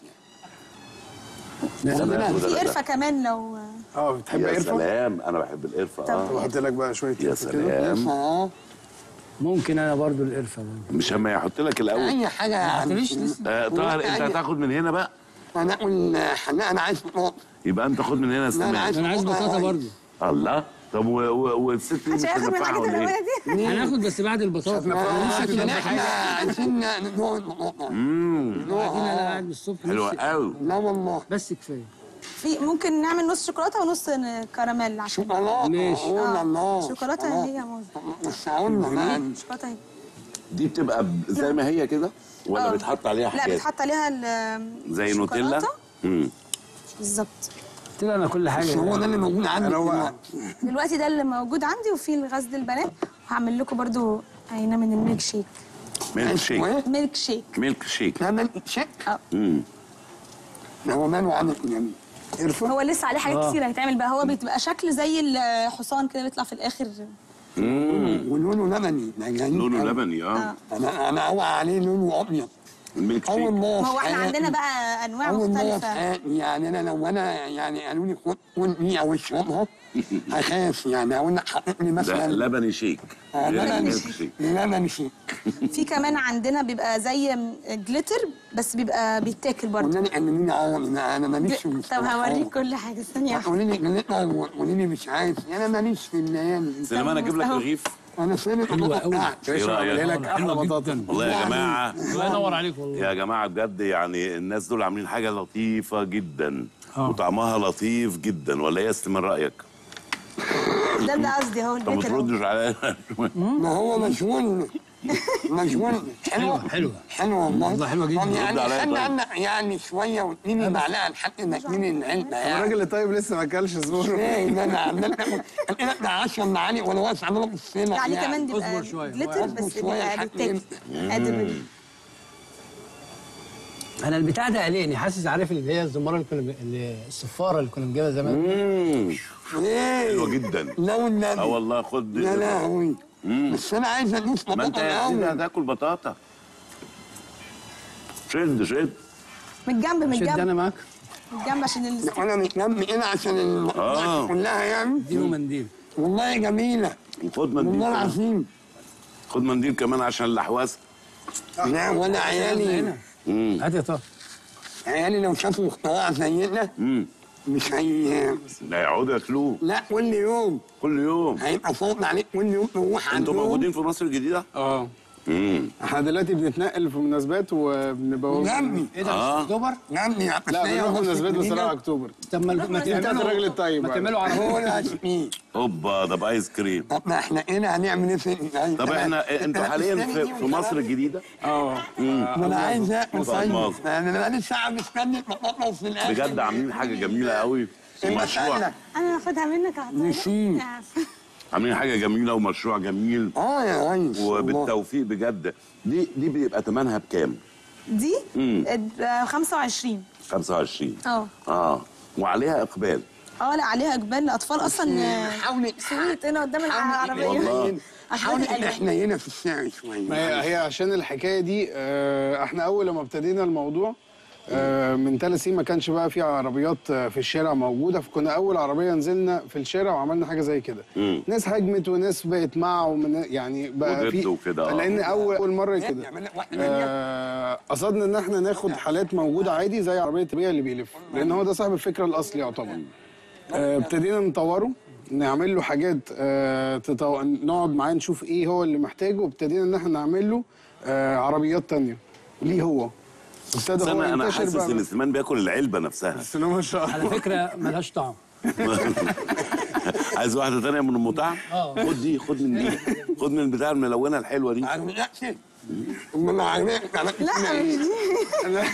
يعني سلام في قرفه كمان لو اه بتحب يا قرفه؟ سلام انا بحب القرفه طب اه احط لك بقى شويه يا قرفه كده سلام اه ممكن انا برضو القرفه برضو. مش اما يحط لك الاول اي حاجه يعني قلتليش لسه. آه طاهر انت هتاخد من هنا بقى انا اقول حنا انا عايز بطاطا يبقى انت خد من هنا لا انا عايز استمان انا عايز بطاطا برضو الله طب و- و- والست دي مش مش هياخد من هتنفعها الحاجات ولا الأولانية ايه؟ دي هناخد بس بعد البطاطا عشان احنا عايزين نوع البطاطا امم بعدين انا قاعد من الصبح حلوه نص- قوي لا والله بس كفايه في ممكن نعمل نص شوكولاته ونص كراميل عشان شوكولاته ماشي. قول الله شوكولاته هي موز بس قلنا بقى شوكولاته هي دي بتبقى ب- زي ما هي كده ولا آه. بيتحط عليها لا حاجات بتحط عليها ال- زي نوتيلا الشوكولاتة. امم بالظبط قلت له انا كل حاجه بس هو ده اللي موجود عندي انا هو دلوقتي. دلوقتي ده اللي موجود عندي وفي الغزل البنات وهعمل لكم برضو عينه من الميلك شيك ميلك شيك وايه؟ ميلك شيك ميلك شيك لا مال شيك اه امم ده هو ماله عامل جميل قرفه هو لسه عليه حاجات آه. كتير هيتعمل بقى هو بيبقى شكل زي الحصان كده بيطلع في الاخر امم ولونه لبني ده جميل لونه أوي. لبني اه انا انا اوعى عليه لونه ابيض الميلك اول شيك مره ما في هو احنا حياتي- عندنا بقى انواع اول مره في مختلفه حياتي يعني انا لو انا يعني قالوا لي خد كل دي او اشربها هخاف يعني اقول لك حقق لي ده مثلا لبني شيك آه، غير لبني الميلك شيك. شيك لبني شيك في كمان عندنا بيبقى زي جليتر بس بيبقى بيتاكل برضه قولي لي علميني عربي انا أنا ماليش في طب هوريك كل حاجه ثانيه واحدة. قولي لي جليتر قولي لي مش عارف انا ماليش في الليالي دي. سليمان اجيب لك أهو. رغيف انا فين حلوة البطاطا أوي. بتاعتي ايه اعملها رايك لك احلى بطاطا والله يا جماعه الله ينور عليك والله يا جماعه بجد يعني الناس دول عاملين حاجه لطيفه جدا آه. وطعمها لطيف جدا ولا ايه يا استمر رايك؟ ده اللي قصدي اهو طب ما الجليتر أهو. تردش عليا ما هو مشغول مشغول حلوه حلوه حلوه حلوه والله والله حلوة جدا. طب يعني رد عليا خلي طيب. عندك يعني شويه واديني معلقه لحد ما تديني العلبه يعني الراجل اللي طيب لسه ما اكلش زبور ايه ده انا عمال اكل انا ده 10 معالق وانا واقف عمال ابص لك عليه كمان بيبقى اصبر شوية. جليتر اصبر بس شوية بيبقى لحد بيتاكل إمتى؟ ادبل انا البتاع ده قلقني حاسس عارف اللي هي الزماره اللي كنا ب- اللي الصفاره اللي كنا بنجيبها زمان مم. ايه حلوه جدا لو النبي اه والله خد يا لهوي بس انا عايز ادوس ما انت بطاطا يا سيدي الاول هتاكل بطاطا شد شد من الجنب من شد انا الجنب معاك من الجنب عشان ال... انا متلم هنا عشان المقطوعة آه. كلها يعني اديله منديل والله جميله خد منديل والله كمان. العظيم خد منديل كمان عشان اللحوسه لا وانا عيالي امم هات يا طه عيالي لو شافوا اختراع زينا امم مش هي لا يقعدوا ياكلوه لا كل يوم كل يوم هيبقى صوت عليك كل يوم نروح انتوا عندهم موجودين في مصر الجديده؟ اه امم احنا دلوقتي بنتنقل في مناسبات وبنبقى جنبي ايه ده آه. مش اكتوبر جنبي لا بنروح مناسبات بصراحه اكتوبر طب ما ما بتاعت الراجل تعملوا الطيب ما يعني. تعملوا هو عربيه العشقين اوبا ده بايس كريم طب ما احنا هنا هنعمل ايه في طب احنا انتوا حاليا في, في مصر الجديده؟ اه ما انا عايز اكل مصر طيب مصر. انا بقالي ساعه مستني البطاطا وفي الاخر بجد عاملين حاجه جميله قوي المسألة ومشروع انا هاخدها منك على طول. نسيت. عاملين حاجه جميله ومشروع جميل اه يا ريس والله. وبالتوفيق بجد دي دي بيبقى ثمنها بكام؟ دي مم. ب 25 25 اه اه وعليها اقبال اه لا عليها اقبال لاطفال اصلا حاولي سويت هنا قدام العربيه والله. حاولي عشان ان احنا هنا في السعر شويه ما هي هي عشان الحكايه دي آه، احنا اول لما ابتدينا الموضوع آه، من ثلاث سنين ما كانش بقى في عربيات آه، في الشارع موجوده فكنا اول عربيه نزلنا في الشارع وعملنا حاجه زي كده مم. ناس هجمت وناس بقت مع ومن يعني بقى وضد في وكده، آه. لان اول اول مره كده يعمل لك واحده منها آه، قصدنا ان احنا ناخد حالات موجوده عادي زي عربيه البيع اللي بيلف لان هو ده صاحب الفكره الاصلي يعتبر آه، ابتدينا نطوره نعمل له حاجات آه، تطو... نقعد معاه نشوف ايه هو اللي محتاجه وابتدينا ان احنا نعمل له آه، عربيات تانية ليه هو ابتدى بس هو انا انا ينتشر حاسس بقى ان سليمان بياكل العلبه نفسها بس إن هو ما شاء على الله فكره ملهاش طعم عايز واحده تانية من ام طعم اه. خد دي خد من دي خد من البتاع الملونه الحلوه دي لا ما عجبك لا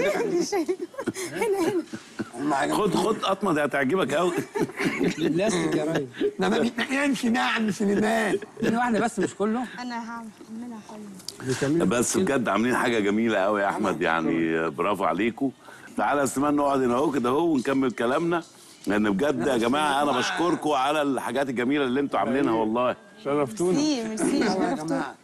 خد خد قطمه دي هتعجبك قوي لاستيك يا راجل ده ما بيتنقلش ده يا عم سليمان اديني واحده بس مش كله انا هعملها حلو بس بجد عاملين حاجه جميله قوي يا احمد يعني برافو عليكم تعالى يا سليمان نقعد هنا اهو كده اهو ونكمل كلامنا لان بجد يا جماعه انا بشكركم على الحاجات الجميله اللي انتوا عاملينها والله شرفتونا ميرسي ميرسي شرفتونا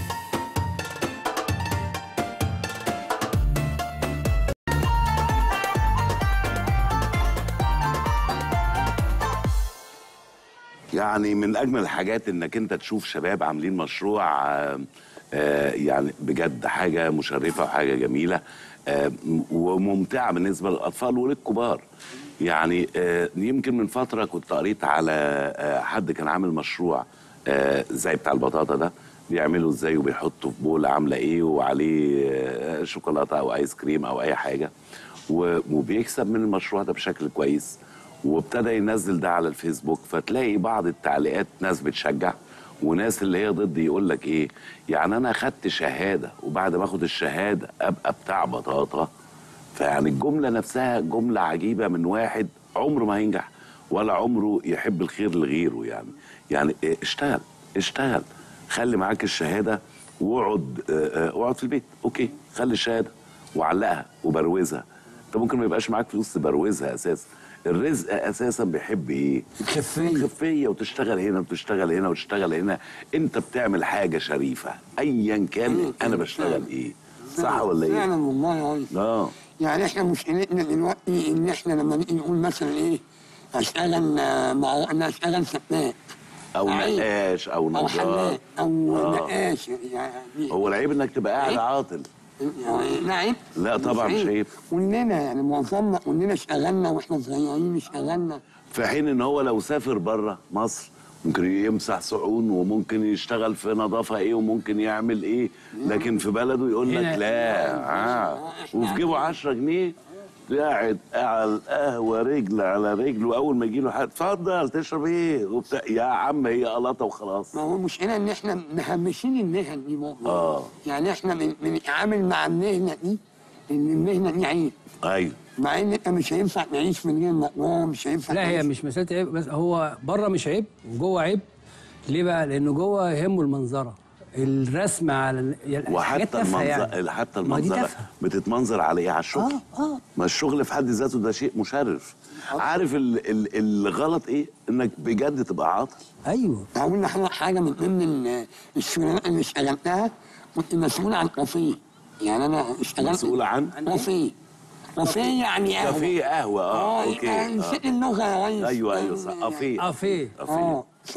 يعني من اجمل الحاجات انك انت تشوف شباب عاملين مشروع آه، آه، يعني بجد حاجه مشرفه وحاجه جميله آه، وممتعه بالنسبه للاطفال وللكبار يعني آه، يمكن من فتره كنت قريت على آه، حد كان عامل مشروع آه، زي بتاع البطاطا ده بيعملوا ازاي وبيحطوا في بول عامله ايه وعليه آه، شوكولاته او ايس كريم او اي حاجه و- وبيكسب من المشروع ده بشكل كويس وابتدى ينزل ده على الفيسبوك فتلاقي بعض التعليقات ناس بتشجع وناس اللي هي ضد يقول لك ايه يعني انا خدت شهاده وبعد ما اخد الشهاده ابقى بتاع بطاطا فيعني الجمله نفسها جمله عجيبه من واحد عمره ما هينجح ولا عمره يحب الخير لغيره يعني يعني إيه، اشتغل اشتغل خلي معاك الشهاده واقعد آه، آه، اقعد في البيت اوكي خلي الشهاده وعلقها وبروزها انت ممكن ما يبقاش معاك فلوس تبروزها اساسا الرزق اساسا بيحب ايه خفيه خفيه وتشتغل هنا وتشتغل هنا وتشتغل هنا انت بتعمل حاجه شريفه ايا كان انا بشتغل ايه صح ولا ايه فعلا والله يا ريس. اه يعني احنا مشكلتنا دلوقتي ان احنا لما نيجي نقول مثلا ايه اشتغل آه، مع انا اشتغل سباك او عيب. نقاش او او نجار حلاق او آه. نقاش يعني هو العيب انك تبقى قاعد عيب. عاطل يعني لا عيب لا طبعا مش عيب كلنا يعني معظمنا كلنا اشتغلنا واحنا صغيرين اشتغلنا في حين ان هو لو سافر بره مصر ممكن يمسح صحون وممكن يشتغل في نظافه ايه وممكن يعمل ايه لكن في بلده يقول لك هنا- لا آه. وفي جيبه 10 جنيه قاعد على القهوه رجل على رجل واول ما يجي له حد اتفضل تشرب ايه وبتاع يا عم هي قلطه وخلاص ما هو المشكله ان احنا مهمشين المهن دي برضه اه يعني احنا من- بنتعامل مع المهنه دي ان المهنه دي عيب ايوه مع ان انت مش هينفع تعيش من غير مقوم مش هينفع لا هي تعيش. مش مساله عيب بس هو بره مش عيب وجوه عيب ليه بقى؟ لانه جوه يهمه المنظره الرسم على ال- يعني حاجات وحتى تافهه المنظر يعني حتى ما دي المنظر تافهه بتتمنظر على ايه على الشغل اه اه ما الشغل في حد ذاته ده شيء مشرف عارف ال ال الغلط ايه انك بجد تبقى عاطل ايوه هقول لحضرتك حاجه من ضمن ال- الشغلانات اللي اشتغلتها كنت مسؤول عن كافيه يعني انا اشتغلت مسؤول عن كافيه كافيه يعني قهوه كافيه قهوه اه اوكي يعني نسيت اللغه يا ريس ايوه ايوه صح كافيه كافيه اه ف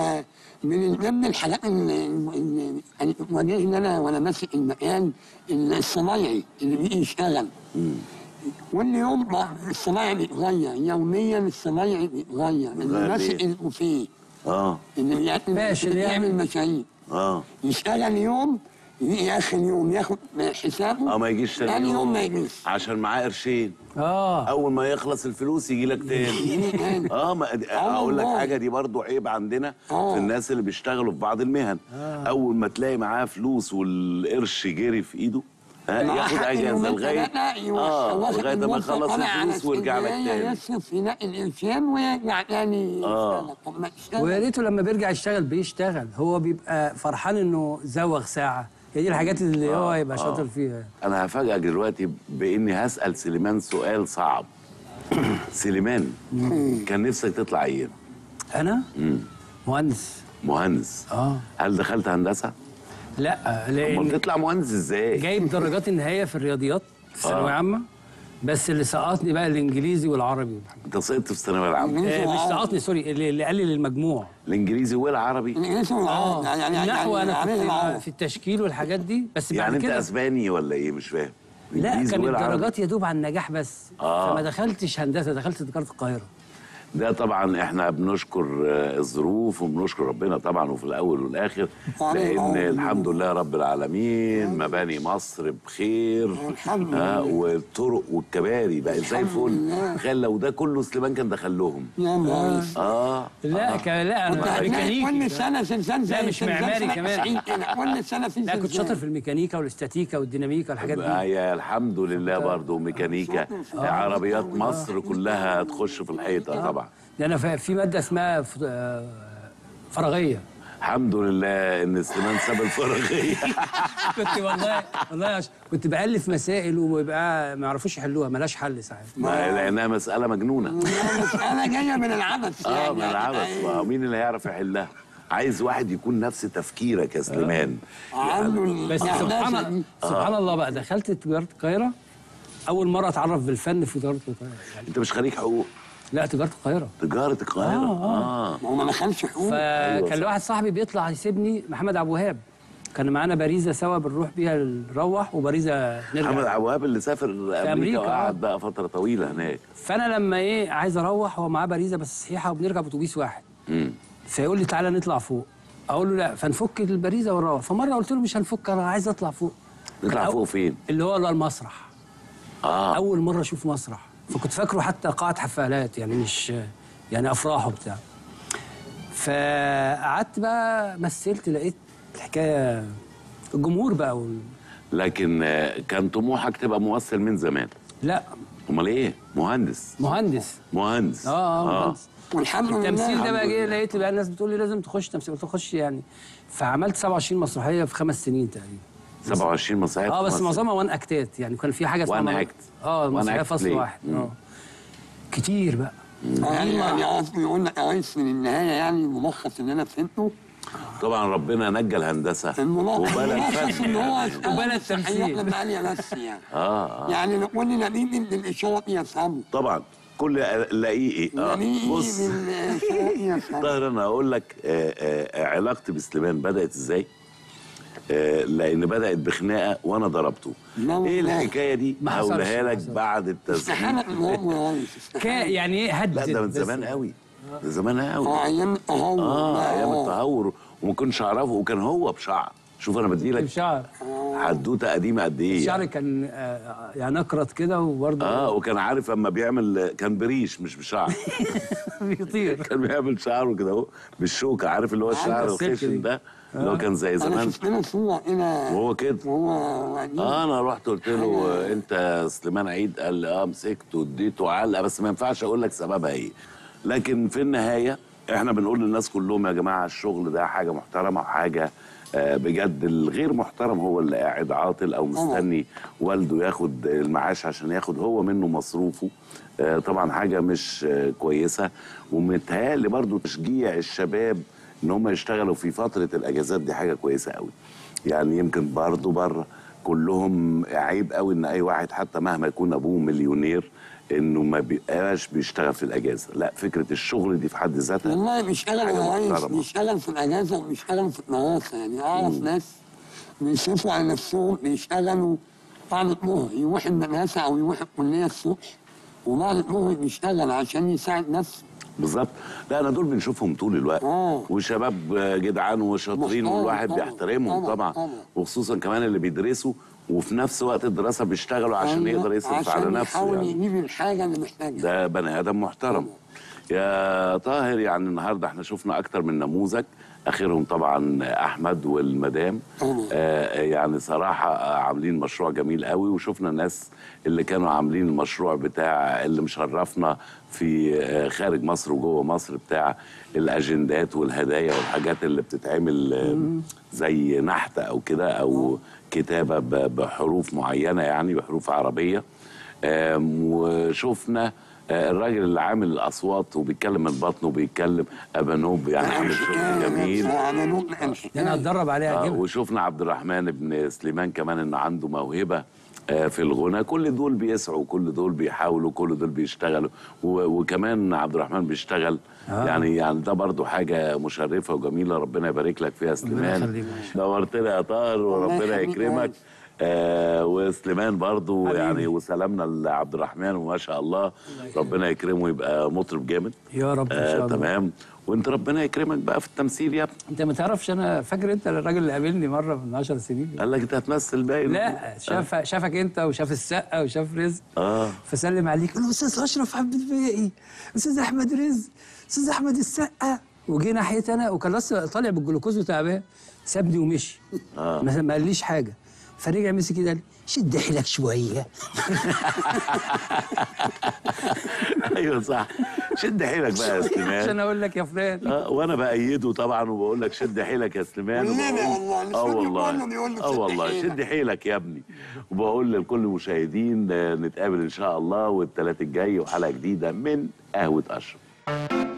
من ضمن الحاجات اللي اللي اللي واجهني انا وانا ماسك المكان الصنايعي اللي بيجي يشتغل كل يوم ما الصنايعي بيتغير يوميا الصنايعي بيتغير اللي غير ماسك إيه؟ البوفيه اه اللي بيعمل ماشي، اللي اللي بيعمل يعمل- مشاريع اه يشتغل يوم يجي اخر يوم ياخد حسابه اه ما يجيش تاني تاني يوم يوم ما يجيش عشان معاه قرشين اه اول ما يخلص الفلوس يجي لك تاني اه ما اقول لك والله. حاجه دي برضو عيب عندنا آه. في الناس اللي بيشتغلوا في بعض المهن اول ما تلاقي معاه فلوس والقرش جري في ايده ها معاه ياخد حق اجازه يومين لغايه ثلاثة يروح اه واخد لغايه ما الموظف يخلص طالع على الفلوس ويرجع لك اسكندرية تاني يصرف ينقي القرشين ويرجع تاني آه. يشتغل. طب ما يشتغل. ويا ريته لما بيرجع يشتغل بيشتغل هو بيبقى فرحان انه زوغ ساعه هي دي الحاجات اللي هو يبقى آه. شاطر فيها انا هفاجئك دلوقتي باني هسال سليمان سؤال صعب سليمان كان نفسك تطلع ايه انا مم. مهندس مهندس اه هل دخلت هندسه لا امال لان تطلع مهندس ازاي جايب درجات النهائيه في الرياضيات في ثانويه آه. عامه بس اللي سقطني بقى الانجليزي والعربي انت سقطت في الثانويه العامه آه مش سقطني سوري اللي اللي قلل المجموع الانجليزي والعربي الانجليزي اه والعربي. يعني يعني النحو يعني انا يعني كنت العربي. في التشكيل والحاجات دي بس بعد يعني انت كده اسباني ولا ايه مش فاهم لا إنجليزي كان والعربي. الدرجات يا دوب على النجاح بس آه. فما دخلتش هندسه دخلت تجاره القاهره ده طبعا احنا بنشكر آه، الظروف وبنشكر ربنا طبعا وفي الاول والاخر لان الحمد لله رب العالمين مباني مصر بخير الحمد آه لله. والطرق والكباري بقت زي الفل تخيل لو ده كله سليمان كان دخل لهم يا نهار اه لا آه. ك- لا كنت انا هتلاقي ميكانيكي كل سنه زلزال زي لا مش زلزال معماري سنة كمان 90 كده كل سنه في لا كنت زلزال. شاطر في الميكانيكا والاستاتيكا والديناميكا والحاجات دي آه يا الحمد لله برضه ميكانيكا عربيات مصر كلها تخش في الحيطه طبعا ده انا ف- في ماده اسمها ف- آه، فراغيه الحمد لله ان سليمان ساب الفراغيه كنت والله والله عش- كنت بالف مسائل وبقى ما يعرفوش يحلوها ملهاش حل ساعات ما لانها مساله مجنونه مساله جايه من العبث اه يعني من العبث ما هو مين اللي هيعرف يحلها عايز واحد يكون نفس تفكيرك يا سليمان عنده بس سبحان سبحان الله بقى دخلت تجاره القاهره اول مره اتعرف بالفن في تجاره القاهره يعني انت مش خريج حقوق لا تجاره القاهره تجاره القاهره آه، اه ما هو ما دخلش حقوق فكان لواحد صاحبي بيطلع يسيبني محمد عبد الوهاب كان معانا باريزه سوا بنروح بيها نروح وباريزه نرجع محمد عبد الوهاب اللي سافر امريكا, أمريكا، وقعد آه. بقى فتره طويله هناك فانا لما ايه عايز اروح هو معاه باريزه بس صحيحه وبنركب اتوبيس واحد امم فيقول لي تعالى نطلع فوق اقول له لا فنفك الباريزه ونروح فمره قلت له مش هنفك انا عايز اطلع فوق نطلع كان أو- فوق فين؟ اللي هو المسرح اه اول مره اشوف مسرح فكنت فاكره حتى قاعه حفلات يعني مش يعني افراح وبتاع فقعدت بقى مثلت لقيت الحكايه الجمهور بقى وال... لكن آه، كان طموحك تبقى ممثل من زمان لا امال ايه مهندس مهندس مهندس اه اه مهندس والحمد لله التمثيل ده بقى الحمد جه لله. لقيت بقى الناس بتقول لي لازم تخش تمثيل قلت اخش يعني فعملت 27 مسرحيه في خمس سنين تقريبا 27 مسرحيه اه في بس مصر. معظمها وان اكتات يعني كان في حاجه اسمها One من- act. اه One مسرحيه act فصل play. واحد مم. اه كتير بقى يعني يعني قصدي يقول لك يا ريس من النهايه يعني الملخص اللي انا فهمته طبعا ربنا نجى الهندسه الملخص وبلا الملخص ان هو الفن وبلا التمثيل لما قال يا بس يعني اه اه يعني كل نبيل من الاشاره يفهمه طبعا كل لاقيه اه نبيل بص من الاشاره يفهمه طاهر انا هقول لك آه، آه، علاقتي بسليمان بدات ازاي آه، لان بدات بخناقه وانا ضربته ايه الحكايه دي ما حصلش، هقولها ما لك حصلش. بعد التسجيل استحاله ان هو يا ريس كا يعني ايه هدد لا ده من بس. زمان قوي ده زمان قوي اه ايام التهور اه بقى، ايام آه. التهور وما كنتش اعرفه وكان هو بشعر شوف انا بدي لك الشعر حدوته قديمه قد ايه الشعر يعني. كان آه، يعني اكرت كده وبرضه اه وكان عارف اما بيعمل كان بريش مش بشعر بيطير كان بيعمل شعره كده اهو بالشوكه عارف اللي هو الشعر السلك دي. الخشن ده اللي هو كان زي انا زمان شفت له صوره كده وهو كده وهو قديم. اه انا رحت قلت له آه، انت سليمان عيد قال لي اه مسكته اديته علقه بس ما ينفعش اقول لك سببها ايه لكن في النهايه احنا بنقول للناس كلهم يا جماعه الشغل ده حاجه محترمه وحاجه آه، بجد الغير محترم هو اللي قاعد عاطل او مستني والده ياخد المعاش عشان ياخد هو منه مصروفه آه، طبعا حاجه مش آه، كويسه ومتهيألي برضو تشجيع الشباب ان هم يشتغلوا في فتره الاجازات دي حاجه كويسه قوي يعني يمكن برضو بره كلهم عيب قوي ان اي واحد حتى مهما يكون ابوه مليونير انه ما بيبقاش بيشتغل في الاجازه لا فكره الشغل دي في حد ذاتها والله بيشتغل حاجة يا ريس محترمة. بيشتغل في الاجازه وبيشتغل في الدراسه يعني اعرف ناس بيشوفوا على نفسهم بيشتغلوا بعد الظهر يروح المدرسه او يروح الكليه الصبح وبعد الظهر بيشتغل عشان يساعد نفسه بالظبط لا انا دول بنشوفهم طول الوقت آه. وشباب جدعان وشاطرين محترم والواحد طبعاً، بيحترمهم طبعاً، طبعا طبعاً. وخصوصا كمان اللي بيدرسوا وفي نفس وقت الدراسه بيشتغلوا عشان أيوة، يقدر يصرف عشان على نفسه يحاول يعني. يجيب الحاجه اللي محتاجها ده بني ادم محترم يا طاهر يعني النهارده احنا شفنا اكتر من نموذج اخرهم طبعا احمد والمدام آه يعني صراحه آه، عاملين مشروع جميل قوي وشفنا الناس اللي كانوا عاملين المشروع بتاع اللي مشرفنا في آه، خارج مصر وجوه مصر بتاع الاجندات والهدايا والحاجات اللي بتتعمل آه، زي نحت او كده او كتابه ب- بحروف معينه يعني بحروف عربيه آم، وشفنا آه، الراجل اللي عامل الاصوات وبيتكلم من بطنه وبيتكلم ابانوب يعني عامل شغل جميل ده انا هتدرب عليها آه، اجيبها وشفنا عبد الرحمن بن سليمان كمان ان عنده موهبه آه، في الغنى كل دول بيسعوا كل دول بيحاولوا كل دول بيشتغلوا و- وكمان عبد الرحمن بيشتغل آه. يعني يعني ده برضو حاجه مشرفه وجميله ربنا يبارك لك فيها يا سليمان يخليك. نورتنا يا طاهر وربنا يخليك يا يكرمك آه وسليمان برضو يعني وسلامنا لعبد الرحمن وما شاء الله ربنا يكرمه يبقى مطرب جامد يا رب ان شاء الله تمام وانت ربنا يكرمك بقى في التمثيل يا ابني انت ما تعرفش انا فاكر انت الراجل اللي قابلني مره من 10 سنين قال لك انت هتمثل باين لا شاف شافك انت وشاف السقه وشاف رزق اه فسلم عليك قال له استاذ اشرف عبد الباقي استاذ احمد رزق استاذ احمد السقه وجه ناحيتي انا وكان لسه طالع بالجلوكوز وتعبان سابني ومشي آه. ما ما قاليش حاجه فرجع مسك كده قال لي شد حيلك شويه ايوه صح شد حيلك بقى يا سليمان عشان اقول لك يا فلان اه وانا بايده طبعا وبقول لك شد حيلك يا سليمان والنبي وبقول- والله، اه الفيديو كله بيقول والله له اه شد والله حيلك. شد حيلك يا ابني وبقول لكل المشاهدين آه، نتقابل ان شاء الله والثلاث الجاي وحلقه جديده من قهوه اشرف